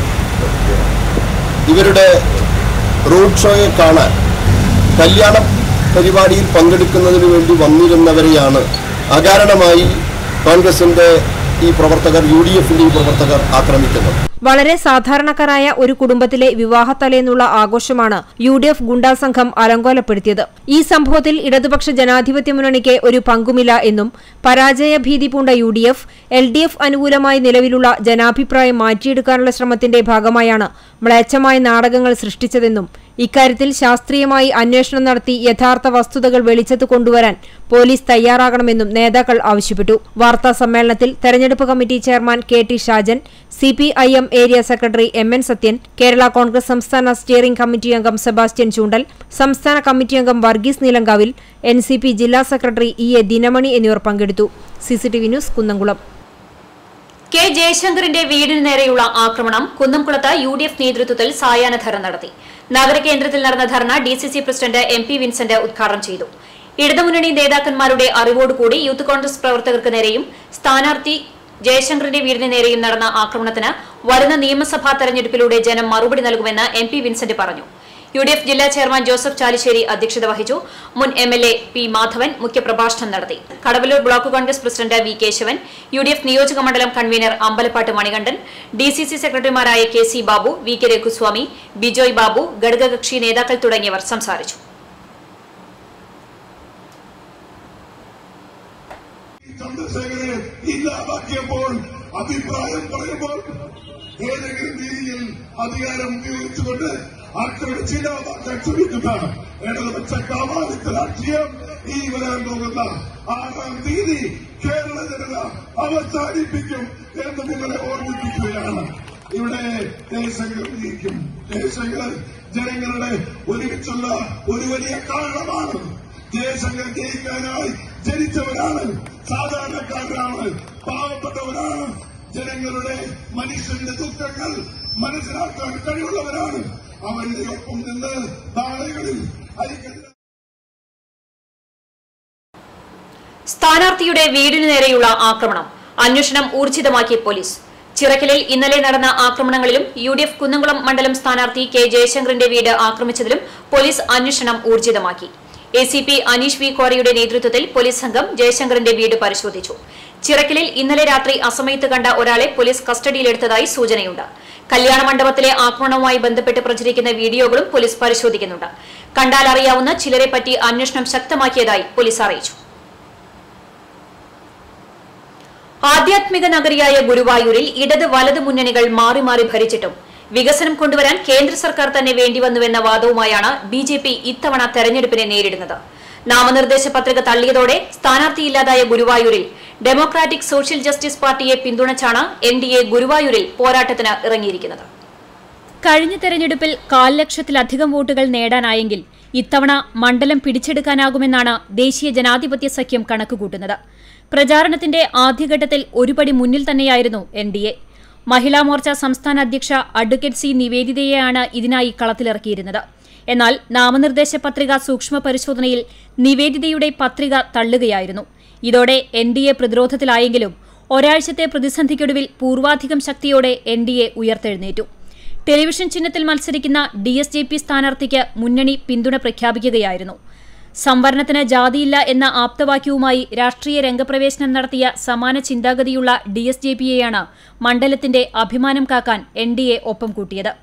ഇവരുടെ റോഡ് ഷോയെ കാണാൻ കല്യാണ പരിപാടിയിൽ പങ്കെടുക്കുന്നതിന് വേണ്ടി വന്നിരുന്നവരെയാണ് അകാരണമായി കോൺഗ്രസിന്റെ ഈ പ്രവർത്തകർ യു ഡി എഫിന്റെ ഈ പ്രവർത്തകർ ആക്രമിക്കുന്നത് വളരെ സാധാരണക്കാരായ ഒരു കുടുംബത്തിലെ വിവാഹത്തലേന്നുള്ള ആഘോഷമാണ് യു ഡി എഫ് ഗുണ്ടാ സംഘം അലങ്കോലപ്പെടുത്തിയത് ഈ സംഭവത്തിൽ ഇടതുപക്ഷ ജനാധിപത്യ മുന്നണിക്ക് ഒരു പങ്കുമില്ല എന്നും പരാജയ ഭീതി പൂണ്ട U D F L D F അനുകൂലമായി നിലവിലുള്ള ജനാഭിപ്രായം മാറ്റിയെടുക്കാനുള്ള ശ്രമത്തിന്റെ ഭാഗമായാണ് മ്ലേച്ഛമായ നാടകങ്ങൾ സൃഷ്ടിച്ചതെന്നും ഇക്കാര്യത്തിൽ ശാസ്ത്രീയമായി അന്വേഷണം നടത്തി യഥാർത്ഥ വസ്തുതകൾ വെളിച്ചത്ത് കൊണ്ടുവരാൻ പോലീസ് തയ്യാറാകണമെന്നും നേതാക്കൾ ആവശ്യപ്പെട്ടു വാർത്താ സമ്മേളനത്തിൽ തെരഞ്ഞെടുപ്പ് committee chairman K T Shajan C P I M area secretary M N Sathyan Kerala Congress സംസ്ഥാന സ്റ്റിയറിംഗ് കമ്മിറ്റി അംഗം സെബാസ്റ്റ്യൻ ചൂണ്ടൽ സംസ്ഥാന കമ്മിറ്റി അംഗം Varghese Neelankavil N C P ജില്ലാ സെക്രട്ടറി ഇ എ ദിനമണി എന്നിവർ പങ്കെടുത്തു സിസിടിവി ന്യൂസ് കുന്നംകുളം കെ ജയശങ്കറിന്റെ വീടിന് നേരെയുള്ള ആക്രമണം കുന്നംകുളത്ത് യു ഡി എഫ് നേതൃത്വത്തിൽ സായാഹ്ന ധർണ നടത്തി നഗരകേന്ദ്രത്തിൽ നടന്ന dharna D C C president M P Vincent ഉദ്ഘാടനം ചെയ്തു ഇടതുമുന്നണി നേതാക്കന്മാരുടെ അറിവോടുകൂടി യൂത്ത് കോൺഗ്രസ് പ്രവർത്തകർക്ക് നേരെയും സ്ഥാനാർത്ഥി ജയശങ്കറിന്റെ വീടിന് നേരെയും നടന്ന ആക്രമണത്തിന് വരുന്ന നിയമസഭാ തെരഞ്ഞെടുപ്പിലൂടെ ജനം മറുപടി നൽകുമെന്ന് എം പി വിൻസെന്റ് പറഞ്ഞു യു ഡി എഫ് ജില്ലാ ചെയർമാൻ ജോസഫ് ചാലിശ്ശേരി അധ്യക്ഷത വഹിച്ചു മുൻ M L A P Madhavan മുഖ്യപ്രഭാഷണം നടത്തി Kadavallur block Congress president V Kesavan U D F നിയോജക മണ്ഡലം convener Ambalappattu Manikandan D C C സെക്രട്ടറിമാരായ K C Babu V K Raghuswamy Bijoy Babu ഘടകകക്ഷി നേതാക്കൾ തുടങ്ങിയവർ സംസാരിച്ചു അഭിപ്രായം പറയുമ്പോൾ ഏതെങ്കിലും രീതിയിൽ അധികാരം ഉപയോഗിച്ചുകൊണ്ട് ആക്രമിച്ച് ഇല്ലാതാക്കാൻ ശ്രമിക്കുന്ന ഇടതുപക്ഷ കാമാലിത്ത രാഷ്ട്രീയം ഈ വരാൻ പോകുന്ന ആറാം തീയതി കേരള ജനത അവസാനിപ്പിക്കും എന്ന് നിങ്ങളെ ഓർമ്മിപ്പിക്കുകയാണ് ഇവിടെ ദേശങ്ങൾ ജയിക്കും ദേശങ്ങൾ ജനങ്ങളുടെ ഒരുമിച്ചുള്ള ഒരു വലിയ കാരണമാണ് ദേശങ്ങൾ ജയിക്കാനായി ജനിച്ചവരാണ് സാധാരണക്കാരനാണ് പാവപ്പെട്ടവരാണ് ജനങ്ങളുടെ മനുഷ്യന്റെ ദുഃഖങ്ങൾ മനസ്സിലാക്കാൻ കഴിവുള്ളവരാണ് അവരുടെ ഒപ്പം നിന്ന് നാളുകളിൽ ഐക്യ സ്ഥാനാർത്ഥിയുടെ വീടിനു നേരെയുള്ള ആക്രമണം അന്വേഷണം ഊർജിതമാക്കി പോലീസ് ചിറക്കലിൽ ഇന്നലെ നടന്ന ആക്രമണങ്ങളിലും യു ഡി എഫ് കുന്നംകുളം മണ്ഡലം സ്ഥാനാർത്ഥി കെ ജയശങ്കറിന്റെ വീട് ആക്രമിച്ചതിലും പോലീസ് അന്വേഷണം ഊർജിതമാക്കി A C P Aneesh V കോറയുടെ നേതൃത്വത്തിൽ പോലീസ് സംഘം ജയശങ്കറിന്റെ വീട് പരിശോധിച്ചു ചിറക്കലിൽ ഇന്നലെ രാത്രി അസമയത്ത് കണ്ട ഒരാളെ പോലീസ് കസ്റ്റഡിയിലെടുത്തതായി സൂചനയുണ്ട് കല്യാണ മണ്ഡപത്തിലെ ആക്രമണവുമായി ബന്ധപ്പെട്ട് പ്രചരിക്കുന്ന വീഡിയോകളും പോലീസ് പരിശോധിക്കുന്നുണ്ട് കണ്ടാൽ അറിയാവുന്ന ചിലരെ പറ്റി അന്വേഷണം ശക്തമാക്കിയതായി പോലീസ് അറിയിച്ചു ആധ്യാത്മിക നഗരിയായ ഗുരുവായൂരിൽ ഇടത് വലത് മുന്നണികൾ മാറി മാറി ഭരിച്ചിട്ടും വികസനം കൊണ്ടുവരാൻ കേന്ദ്ര സർക്കാർ തന്നെ വേണ്ടിവന്നുവെന്ന വാദവുമായാണ് ബി ജെ പി ഇത്തവണ തെരഞ്ഞെടുപ്പിനെ നേരിടുന്നത് നാമനിർദ്ദേശ പത്രിക തള്ളിയതോടെ സ്ഥാനാർത്ഥിയില്ലാതായ ഗുരുവായൂരിൽ ഡെമോക്രാറ്റിക് സോഷ്യൽ ജസ്റ്റിസ് പാർട്ടിയെ പിന്തുണച്ചാണ് എൻ ഡി എ ഗുരുവായൂരിൽ പോരാട്ടത്തിന് ഇറങ്ങിയിരിക്കുന്നത് കഴിഞ്ഞ തെരഞ്ഞെടുപ്പിൽ കാൽ ലക്ഷത്തിലധികം വോട്ടുകൾ നേടാനായെങ്കിൽ ഇത്തവണ മണ്ഡലം പിടിച്ചെടുക്കാനാകുമെന്നാണ് ദേശീയ ജനാധിപത്യ സഖ്യം കണക്കുകൂട്ടുന്നത് പ്രചാരണത്തിന്റെ ആദ്യഘട്ടത്തിൽ ഒരുപടി മുന്നിൽ തന്നെയായിരുന്നു N D A Mahila Morcha സംസ്ഥാന അധ്യക്ഷ അഡ്വക്കേറ്റ് സി നിവേദിതയെയാണ് ഇതിനായി കളത്തിലിറക്കിയിരുന്നത് എന്നാൽ നാമനിർദ്ദേശ പത്രിക സൂക്ഷ്മ പരിശോധനയിൽ നിവേദിതയുടെ പത്രിക തള്ളുകയായിരുന്നു ഇതോടെ എൻ ഡി എ പ്രതിരോധത്തിലായെങ്കിലും ഒരാഴ്ചത്തെ പ്രതിസന്ധിക്കൊടുവിൽ പൂർവാധികം ശക്തിയോടെ എൻ ഡി എ ഉയർത്തെഴുന്നേറ്റു ടെലിവിഷൻ ചിഹ്നത്തിൽ മത്സരിക്കുന്ന ഡി എസ് ജെ പി സ്ഥാനാർത്ഥിക്ക് മുന്നണി പിന്തുണ പ്രഖ്യാപിക്കുകയായിരുന്നു സംവരണത്തിന് ജാതിയില്ല എന്ന ആപ്തവാക്യവുമായി രാഷ്ട്രീയ രംഗപ്രവേശനം നടത്തിയ സമാന ചിന്താഗതിയുള്ള ഡി എസ് ജെ പിയെയാണ് മണ്ഡലത്തിന്റെ അഭിമാനം കാക്കാൻ എൻ ഡി എ ഒപ്പം കൂട്ടിയത്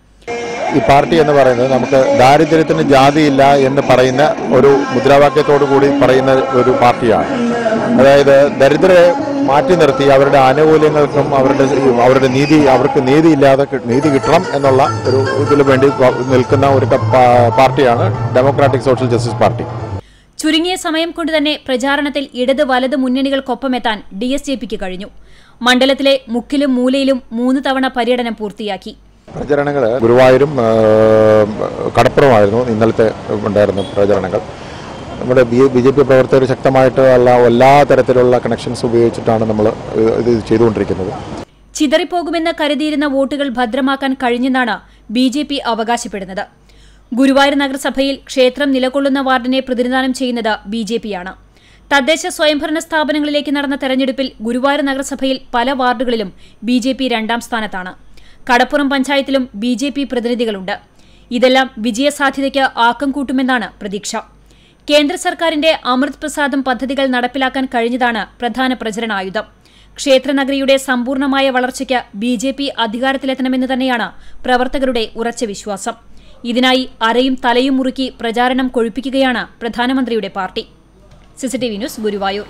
ഈ പാർട്ടി എന്ന് പറയുന്നത് നമുക്ക് ദാരിദ്ര്യത്തിന് ജാതിയില്ല എന്ന് പറയുന്ന ഒരു മുദ്രാവാക്യത്തോടു കൂടി പറയുന്ന ഒരു പാർട്ടിയാണ് അതായത് ദരിദ്രരെ മാറ്റി നിർത്തി അവരുടെ ആനുകൂല്യങ്ങൾക്കും അവരുടെ അവരുടെ നീതി അവർക്ക് നീതിയില്ലാതെ കി- നീതി കിട്ടണം എന്നുള്ള ഒരു ഇതിനു വേണ്ടി നിൽക്കുന്ന ഒരു ക- പാ- പാർട്ടിയാണ് ഡെമോക്രാറ്റിക് സോഷ്യൽ ജസ്റ്റിസ് പാർട്ടി ചുരുങ്ങിയ സമയം കൊണ്ട് തന്നെ പ്രചാരണത്തിൽ ഇടത് വലത് മുന്നണികൾക്കൊപ്പമെത്താൻ ഡി എസ് ജെ പിക്ക് കഴിഞ്ഞു മണ്ഡലത്തിലെ മുക്കിലും മൂലയിലും മൂന്ന് തവണ പര്യടനം പൂർത്തിയാക്കി പ്രചരണങ്ങൾ ഗുരുവായൂരും ആ, കടപ്പുറമായിരുന്നു ഇന്നലത്തെ ഉണ്ടായിരുന്ന പ്രചരണങ്ങൾ നമ്മുടെ ബി ബി ജെ പി പ്രവർത്തകർ ശക്തമായിട്ട് ഉള്ള എല്ലാ തരത്തിലുള്ള കണക്ഷൻസ് ഉപയോഗിച്ചിട്ടാണ് നമ്മൾ ഇത് ചെയ്തുകൊണ്ടിരിക്കുന്നത് ചിതറിപ്പോകുമെന്ന് കരുതിയിരുന്ന വോട്ടുകൾ ഭദ്രമാക്കാൻ കഴിഞ്ഞെന്നാണ് ബി ജെ പി അവകാശപ്പെടുന്നത് ഗുരുവായൂർ നഗരസഭയിൽ ക്ഷേത്രം നിലകൊള്ളുന്ന വാർഡിനെ പ്രതിനിധാനം ചെയ്യുന്നത് ബി ജെ പിയാണ് തദ്ദേശ സ്വയംഭരണ സ്ഥാപനങ്ങളിലേക്ക് നടന്ന തെരഞ്ഞെടുപ്പിൽ ഗുരുവായൂർ നഗരസഭയിൽ പല വാർഡുകളിലും ബി ജെ പി രണ്ടാം സ്ഥാനത്താണ് കടപ്പുറം പഞ്ചായത്തിലും ബി ജെ പി പ്രതിനിധികളുണ്ട് ഇതെല്ലാം വിജയസാധ്യതയ്ക്ക് ആക്കം കൂട്ടുമെന്നാണ് പ്രതീക്ഷ കേന്ദ്ര സർക്കാരിന്റെ അമൃത് പ്രസാദം പദ്ധതികൾ നടപ്പിലാക്കാൻ കഴിഞ്ഞതാണ് പ്രധാന പ്രചരണായുധം ക്ഷേത്രനഗരിയുടെ സമ്പൂർണമായ വളർച്ചയ്ക്ക് ബി ജെ പി അധികാരത്തിലെത്തണമെന്ന് തന്നെയാണ് പ്രവർത്തകരുടെ ഉറച്ച വിശ്വാസം ഇതിനായി അരയും തലയും മുറുക്കി പ്രചാരണം കൊഴുപ്പിക്കുകയാണ് പ്രധാനമന്ത്രിയുടെ പാർട്ടി സിസിടിവി ന്യൂസ് ഗുരുവായൂർ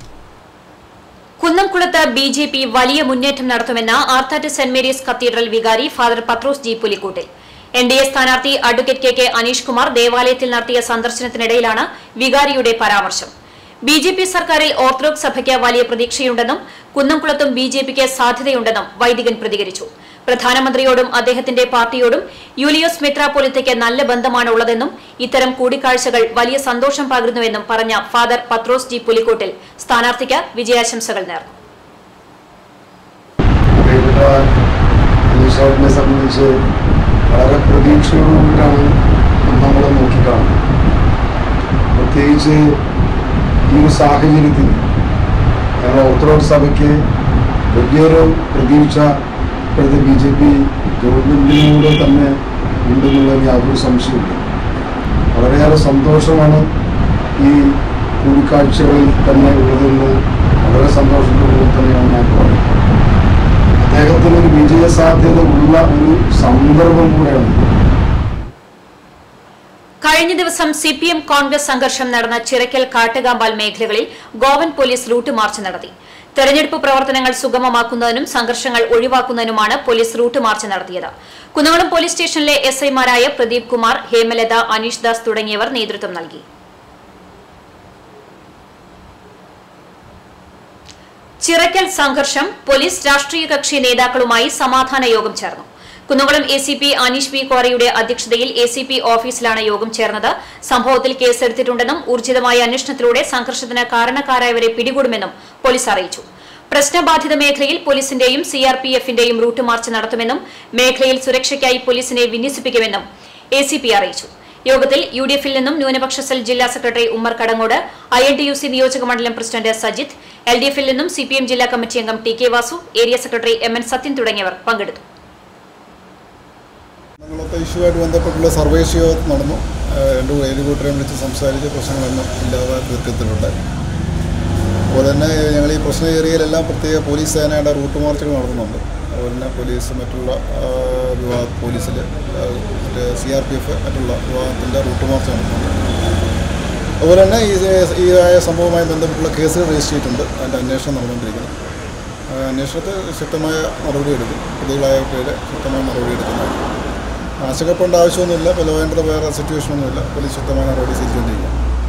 കുന്നംകുളത്ത് ബി ജെ പി വലിയ മുന്നേറ്റം നടത്തുമെന്ന് ആർത്താറ്റ് സെന്റ് മേരീസ് കത്തീഡ്രൽ വികാരി Father Pathros G Pulikkootil N D A സ്ഥാനാർത്ഥി advocate K K Aneesh Kumar ദേവാലയത്തിൽ നടത്തിയ സന്ദർശനത്തിനിടയിലാണ് വികാരിയുടെ പരാമർശം ബി ജെ പി സർക്കാരിൽ ഓർത്തഡോക്സ് സഭയ്ക്ക് വലിയ പ്രതീക്ഷയുണ്ടെന്നും കുന്നംകുളത്തും ബി ജെ പിക്ക് സാധ്യതയുണ്ടെന്നും വൈദികൻ പ്രതികരിച്ചു പ്രധാനമന്ത്രിയോടും അദ്ദേഹത്തിന്റെ പാർട്ടിയോടും യൂലിയോസ് മെത്രാപ്പൊലിത്തയ്ക്ക് നല്ല ബന്ധമാണ് ഉള്ളതെന്നും ഇത്തരം കൂടിക്കാഴ്ചകൾ വലിയ സന്തോഷം പകരുന്നുവെന്നും പറഞ്ഞ ഫാദർ പത്രോസ് ജി പുലിക്കോട്ടിൽ സ്ഥാനാർത്ഥിക്ക് വിജയാശംസകൾ നേർന്നു ഈശോനെ സംബന്ധിച്ച് വളരെ പ്രതീക്ഷയോടുകൂടിയിട്ടാണ് നമ്മൾ നോക്കിക്കാണുന്നത് പ്രത്യേകിച്ച് ഈ ഒരു സാഹചര്യത്തിൽ ഞങ്ങൾ ഓർത്തഡോക്സ് സഭയ്ക്ക് വലിയൊരു പ്രതീക്ഷ ഇപ്പോഴത്തെ ബി ജെ പി ഗവൺമെന്റിനൂടെ തന്നെ ഉണ്ടെന്നുള്ളതിൽ യാതൊരു സംശയമില്ല വളരെയേറെ സന്തോഷമാണ് ഈ കൂടിക്കാഴ്ചകളിൽ തന്നെ ഉള്ളതെന്ന് വളരെ സന്തോഷത്തോടെ തന്നെയാണ് ഞാൻ പറയുന്നത് അദ്ദേഹത്തിന് ഒരു വിജയ സാധ്യത ഉള്ള ഒരു സന്ദർഭം കൂടെയാണ് കഴിഞ്ഞ ദിവസം സി പി എം കോൺഗ്രസ് സംഘർഷം നടന്ന ചിറക്കൽ കാട്ടുകാമ്പാൽ മേഖലകളിൽ ഗോവൻ പോലീസ് റൂട്ട് മാർച്ച് നടത്തി തെരഞ്ഞെടുപ്പ് പ്രവർത്തനങ്ങൾ സുഗമമാക്കുന്നതിനും സംഘർഷങ്ങൾ ഒഴിവാക്കുന്നതിനുമാണ് പോലീസ് റൂട്ട് മാർച്ച് നടത്തിയത് കുന്നംകുളം പോലീസ് സ്റ്റേഷനിലെ എസ് ഐമാരായ പ്രദീപ് കുമാർ ഹേമലത അനീഷ് ദാസ് തുടങ്ങിയവർ നേതൃത്വം നൽകി ചിറക്കൽ സംഘർഷം പോലീസ് രാഷ്ട്രീയ കക്ഷി നേതാക്കളുമായി സമാധാന യോഗം ചേർന്നു Kunnamkulam A C P Aneesh B കോറയുടെ അധ്യക്ഷതയിൽ എ സി പി ഓഫീസിലാണ് യോഗം ചേർന്നത് സംഭവത്തിൽ കേസെടുത്തിട്ടുണ്ടെന്നും ഊർജിതമായ അന്വേഷണത്തിലൂടെ സംഘർഷത്തിന് കാരണക്കാരായവരെ പിടികൂടുമെന്നും പോലീസ് അറിയിച്ചു പ്രശ്നബാധിത മേഖലയിൽ പോലീസിന്റെയും സിആർപിഎഫിന്റെയും റൂട്ട് മാർച്ച് നടത്തുമെന്നും മേഖലയിൽ സുരക്ഷയ്ക്കായി പോലീസിനെ വിന്യസിപ്പിക്കുമെന്നും എ സി പി അറിയിച്ചു യോഗത്തിൽ യു ഡി എഫിൽ നിന്നും ന്യൂനപക്ഷ സെൽ ജില്ലാ secretary Ummer Kadangode I N T U C നിയോജക മണ്ഡലം പ്രസിഡന്റ് സജിത്ത് എൽ ഡി എഫിൽ നിന്നും സി പി എം ജില്ലാ കമ്മിറ്റി അംഗം T K Vasu area secretary M N Sathyan തുടങ്ങിയവർ പങ്കെടുത്തു ഞങ്ങളത്തെ ഇഷ്യൂവായിട്ട് ബന്ധപ്പെട്ടുള്ള സർവേസ് യോഗം നടന്നു ഏഹ് രണ്ട് ഏലുകൂട്ടരെയും വിളിച്ച് സംസാരിച്ച് പ്രശ്നങ്ങളൊന്നും ഇല്ലാതെ തീർക്കത്തിലുണ്ട് അതുപോലെ തന്നെ ഞങ്ങൾ ഈ പ്രശ്ന ഏരിയയിലെല്ലാം പ്രത്യേക പോലീസ് സേനയുടെ റൂട്ട് മാർച്ചുകൾ നടത്തുന്നുണ്ട് അതുപോലെ തന്നെ പോലീസ് മറ്റുള്ള ആ, വിഭാഗ പോലീസിൽ മറ്റേ സി ആർ പി എഫ് മറ്റുള്ള വിഭാഗത്തിൻ്റെ റൂട്ട് മാർച്ച് നടത്തുന്നുണ്ട് അതുപോലെ തന്നെ ഈ ഈ ആയ സംഭവവുമായി ബന്ധപ്പെട്ടുള്ള കേസുകൾ രജിസ്റ്റർ ചെയ്തിട്ടുണ്ട് അതിൻ്റെ അന്വേഷണം നടന്നുകൊണ്ടിരിക്കുന്നു ആ അന്വേഷണത്തിൽ ശക്തമായ നടപടി എടുക്കും പ്രതികളായവരുടെ ശക്തമായ നടപടി എടുക്കുന്നതായിരിക്കും ആശങ്കപ്പെടേണ്ട ആവശ്യമൊന്നുമില്ല വിലവേണ്ടത് വേറെ സിറ്റുവേഷനൊന്നുമില്ല പോലീസ് ശക്തമായ നടപടി സ്വീകരിച്ചുകൊണ്ടിരിക്കുക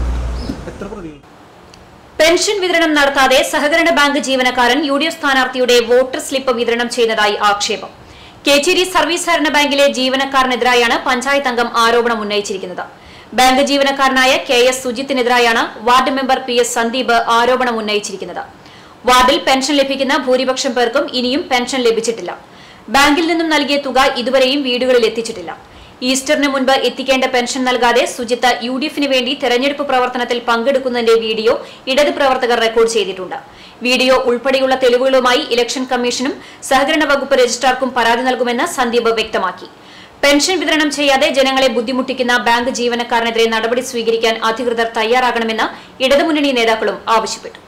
പെൻഷൻ വിതരണം നടത്താതെ സഹകരണ ബാങ്ക് ജീവനക്കാരൻ യു ഡി എഫ് സ്ഥാനാർത്ഥിയുടെ വോട്ടർ സ്ലിപ്പ് വിതരണം ചെയ്തതായി ആക്ഷേപം കേച്ചേരി സർവീസ് സഹകരണ ബാങ്കിലെ ജീവനക്കാരനെതിരായാണ് പഞ്ചായത്ത് അംഗം ആരോപണം ഉന്നയിച്ചിരിക്കുന്നത് ബാങ്ക് ജീവനക്കാരനായ കെ എസ് സുജിത്തിനെതിരായാണ് ward member P S Sandeep ആരോപണം ഉന്നയിച്ചിരിക്കുന്നത് വാർഡിൽ പെൻഷൻ ലഭിക്കുന്ന ഭൂരിപക്ഷം പേർക്കും ഇനിയും പെൻഷൻ ലഭിച്ചിട്ടില്ല ബാങ്കിൽ നിന്നും നൽകിയ തുക ഇതുവരെയും വീടുകളിൽ എത്തിച്ചിട്ടില്ല ഈസ്റ്ററിന് മുൻപ് എത്തിക്കേണ്ട പെൻഷൻ നൽകാതെ സുജിത്ത് യു ഡി എഫിന് വേണ്ടി തെരഞ്ഞെടുപ്പ് പ്രവർത്തനത്തിൽ പങ്കെടുക്കുന്നതിന്റെ വീഡിയോ ഇടത് പ്രവർത്തകർ റെക്കോർഡ് ചെയ്തിട്ടുണ്ട് വീഡിയോ ഉൾപ്പെടെയുള്ള തെളിവുകളുമായി ഇലക്ഷൻ കമ്മീഷനും സഹകരണ വകുപ്പ് രജിസ്ട്രാർക്കും പരാതി നൽകുമെന്ന് സന്ദീപ് വ്യക്തമാക്കി പെൻഷൻ വിതരണം ചെയ്യാതെ ജനങ്ങളെ ബുദ്ധിമുട്ടിക്കുന്ന ബാങ്ക് ജീവനക്കാരനെതിരെ നടപടി സ്വീകരിക്കാൻ അധികൃതർ തയ്യാറാകണമെന്ന് ഇടതുമുന്നണി നേതാക്കളും ആവശ്യപ്പെട്ടു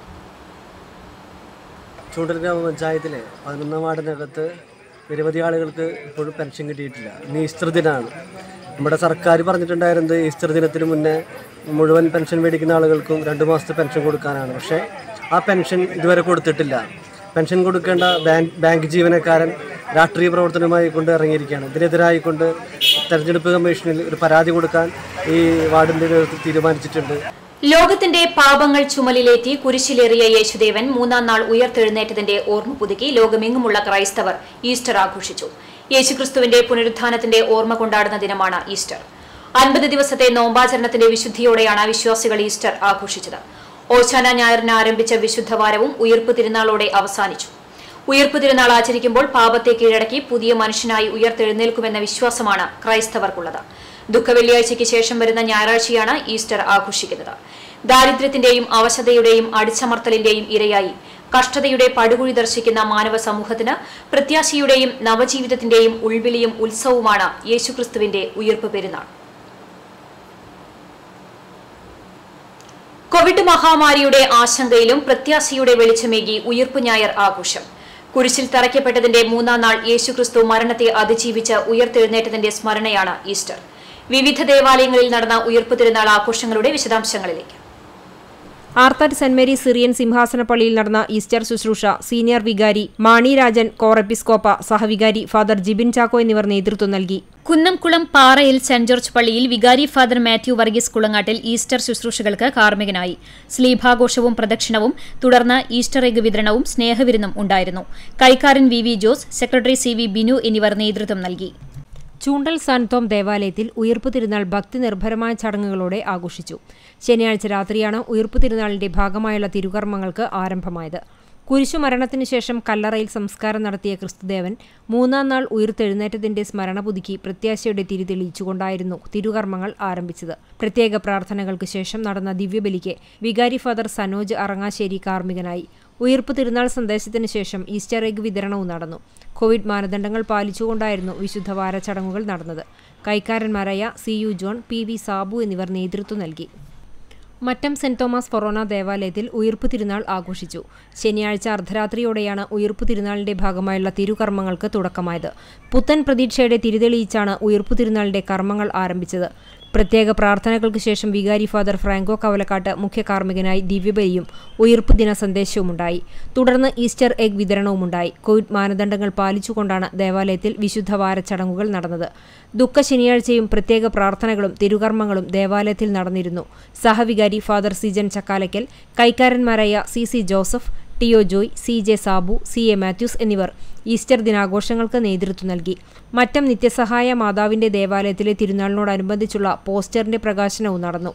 ചൂണ്ടൽ ഗ്രാമപഞ്ചായത്തിലെ പതിനൊന്നാം വാർഡിനകത്ത് നിരവധി ആളുകൾക്ക് ഇപ്പോഴും പെൻഷൻ കിട്ടിയിട്ടില്ല ഇന്ന് ഈസ്റ്റർ ദിനമാണ് നമ്മുടെ സർക്കാർ പറഞ്ഞിട്ടുണ്ടായിരുന്നത് ഈസ്റ്റർ ദിനത്തിന് മുന്നേ മുഴുവൻ പെൻഷൻ മേടിക്കുന്ന ആളുകൾക്കും രണ്ട് മാസത്തെ പെൻഷൻ കൊടുക്കാനാണ് പക്ഷേ ആ പെൻഷൻ ഇതുവരെ കൊടുത്തിട്ടില്ല പെൻഷൻ കൊടുക്കേണ്ട ബാങ്ക് ബാങ്ക് ജീവനക്കാരൻ രാഷ്ട്രീയ പ്രവർത്തനവുമായി കൊണ്ട് ഇറങ്ങിയിരിക്കുകയാണ് ഇതിനെതിരായിക്കൊണ്ട് തെരഞ്ഞെടുപ്പ് കമ്മീഷനിൽ ഒരു പരാതി കൊടുക്കാൻ ഈ വാർഡിൻ്റെ നേതൃത്വം തീരുമാനിച്ചിട്ടുണ്ട് ലോകത്തിന്റെ പാപങ്ങൾ ചുമലിലേറ്റി കുരിശിലേറിയ യേശുദേവൻ മൂന്നാം നാൾ ഉയർത്തെഴുന്നേറ്റതിന്റെ ഓർമ്മ പുതുക്കി ലോകമെങ്ങുമുള്ള ക്രൈസ്തവർ ഈസ്റ്റർ ആഘോഷിച്ചു യേശുക്രിസ്തുവിന്റെ പുനരുത്ഥാനത്തിന്റെ ഓർമ്മ കൊണ്ടാടുന്ന ദിനമാണ് ഈസ്റ്റർ അൻപത് ദിവസത്തെ നോമ്പാചരണത്തിന്റെ വിശുദ്ധിയോടെയാണ് വിശ്വാസികൾ ഈസ്റ്റർ ആഘോഷിച്ചത് ഓശാന ഞായറിന് ആരംഭിച്ച വിശുദ്ധവാരവും ഉയർപ്പ് തിരുനാളോടെ അവസാനിച്ചു ഉയർപ്പ് തിരുനാൾ ആചരിക്കുമ്പോൾ പാപത്തെ കീഴടക്കി പുതിയ മനുഷ്യനായി ഉയർത്തെഴുന്നേൽക്കുമെന്ന വിശ്വാസമാണ് ക്രൈസ്തവർക്കുള്ളത് ദുഃഖവെള്ളിയാഴ്ചയ്ക്ക് ശേഷം വരുന്ന ഞായറാഴ്ചയാണ് ഈസ്റ്റർ ആഘോഷിക്കുന്നത് ദാരിദ്ര്യത്തിന്റെയും അവശതയുടെയും അടിച്ചമർത്തലിന്റെയും ഇരയായി കഷ്ടതയുടെ പടുകുഴി ദർശിക്കുന്ന മാനവ സമൂഹത്തിന് പ്രത്യാശയുടെയും നവജീവിതത്തിന്റെയും ഉൾവിളിയും ഉത്സവവുമാണ് യേശുക്രിസ്തുവിന്റെ ഉയർപ്പ് പെരുന്നാൾ കോവിഡ് മഹാമാരിയുടെ ആശങ്കയിലും പ്രത്യാശയുടെ വെളിച്ചമേകി ഉയർപ്പ് ഞായർ ആഘോഷം കുരിശിൽ തറയ്ക്കപ്പെട്ടതിന്റെ മൂന്നാം നാൾ യേശുക്രിസ്തു മരണത്തെ അതിജീവിച്ച് ഉയർത്തെഴുന്നേറ്റതിന്റെ സ്മരണയാണ് ഈസ്റ്റർ വിവിധ ദേവാലയങ്ങളിൽ നടന്ന ഉയർപ്പ് തിരുനാൾ ആഘോഷങ്ങളുടെ വിശദാംശങ്ങളിലേക്ക് ആർത്തറ്റ് സെന്റ് മേരീസ് സിറിയൻ സിംഹാസന പള്ളിയിൽ നടന്ന ഈസ്റ്റർ ശുശ്രൂഷ സീനിയർ വികാരി മാണി രാജൻ കോറെപ്പിസ്കോപ്പ സഹവികാരി ഫാദർ ജിബിൻ ചാക്കോ എന്നിവർ നേതൃത്വം നൽകി കുന്നംകുളം പാറയിൽ സെന്റ് ജോർജ് പള്ളിയിൽ വികാരി Father Mathew Varghese Kulangattil Easter ശുശ്രൂഷകൾക്ക് കാർമ്മികനായി സ്ലീഭാഘോഷവും പ്രദക്ഷിണവും തുടർന്ന് ഈസ്റ്റർ എഗ് വിതരണവും സ്നേഹവിരുന്നും ഉണ്ടായിരുന്നു കൈക്കാരൻ V V Jose secretary C V Binu എന്നിവർ നേതൃത്വം നൽകി ചൂണ്ടൽ സാൻതോം ദേവാലയത്തിൽ ഉയർപ്പ് തിരുനാൾ ഭക്തി നിർഭരമായ ചടങ്ങുകളോടെ ആഘോഷിച്ചു ശനിയാഴ്ച രാത്രിയാണ് ഉയർപ്പ് തിരുനാളിന്റെ ഭാഗമായുള്ള തിരുകർമ്മങ്ങൾക്ക് ആരംഭമായത് കുരിശുമരണത്തിനു ശേഷം കല്ലറയിൽ സംസ്കാരം നടത്തിയ ക്രിസ്തുദേവൻ മൂന്നാം നാൾ ഉയർത്തെഴുന്നേറ്റതിന്റെ സ്മരണ പുതുക്കി പ്രത്യാശയുടെ തിരി തെളിയിച്ചുകൊണ്ടായിരുന്നു തിരുകർമ്മങ്ങൾ ആരംഭിച്ചത് പ്രത്യേക പ്രാർത്ഥനകൾക്ക് ശേഷം നടന്ന ദിവ്യബലിക്ക് വികാരി ഫാദർ സനോജ് അറങ്ങാശ്ശേരി കാർമ്മികനായി ഉയർപ്പ് തിരുനാൾ സന്ദേശത്തിന് ശേഷം ഈസ്റ്റർ എഗ് വിതരണവും നടന്നു കോവിഡ് മാനദണ്ഡങ്ങൾ പാലിച്ചുകൊണ്ടായിരുന്നു വിശുദ്ധവാര ചടങ്ങുകൾ നടന്നത് കൈക്കാരന്മാരായ C U John P V Sabu എന്നിവർ നേതൃത്വം നൽകി മറ്റം സെന്റ് തോമസ് ഫൊറോന ദേവാലയത്തിൽ ഉയർപ്പ് തിരുനാൾ ആഘോഷിച്ചു ശനിയാഴ്ച അർദ്ധരാത്രിയോടെയാണ് ഉയർപ്പ് തിരുനാളിന്റെ ഭാഗമായുള്ള തിരുകർമ്മങ്ങൾക്ക് തുടക്കമായത് പുത്തൻ പ്രതീക്ഷയുടെ തിരിതെളിയിച്ചാണ് ഉയർപ്പ് തിരുനാളിന്റെ കർമ്മങ്ങൾ ആരംഭിച്ചത് പ്രത്യേക പ്രാർത്ഥനകൾക്ക് ശേഷം വികാരി ഫാദർ ഫ്രാങ്കോ കവലക്കാട്ട് മുഖ്യ കാർമ്മികനായി ദിവ്യബലിയും ഉയർപ്പ് ദിന സന്ദേശവുമുണ്ടായി തുടർന്ന് ഈസ്റ്റർ എഗ് വിതരണവുമുണ്ടായി കോവിഡ് മാനദണ്ഡങ്ങൾ പാലിച്ചുകൊണ്ടാണ് ദേവാലയത്തിൽ വിശുദ്ധ വാര ചടങ്ങുകൾ നടന്നത് ദുഃഖ ശനിയാഴ്ചയും പ്രത്യേക പ്രാർത്ഥനകളും തിരുകർമ്മങ്ങളും ദേവാലയത്തിൽ നടന്നിരുന്നു സഹവികാരി ഫാദർ സിജൻ ചക്കാലയ്ക്കൽ കൈക്കാരന്മാരായ C C Joseph T O Joy C J Sabu C A Mathews എന്നിവർ ഈസ്റ്റർ ദിനാഘോഷങ്ങൾക്ക് നേതൃത്വം നൽകി മറ്റം നിത്യസഹായ മാതാവിന്റെ ദേവാലയത്തിലെ തിരുനാളിനോടനുബന്ധിച്ചുള്ള പോസ്റ്ററിന്റെ പ്രകാശനവും നടന്നു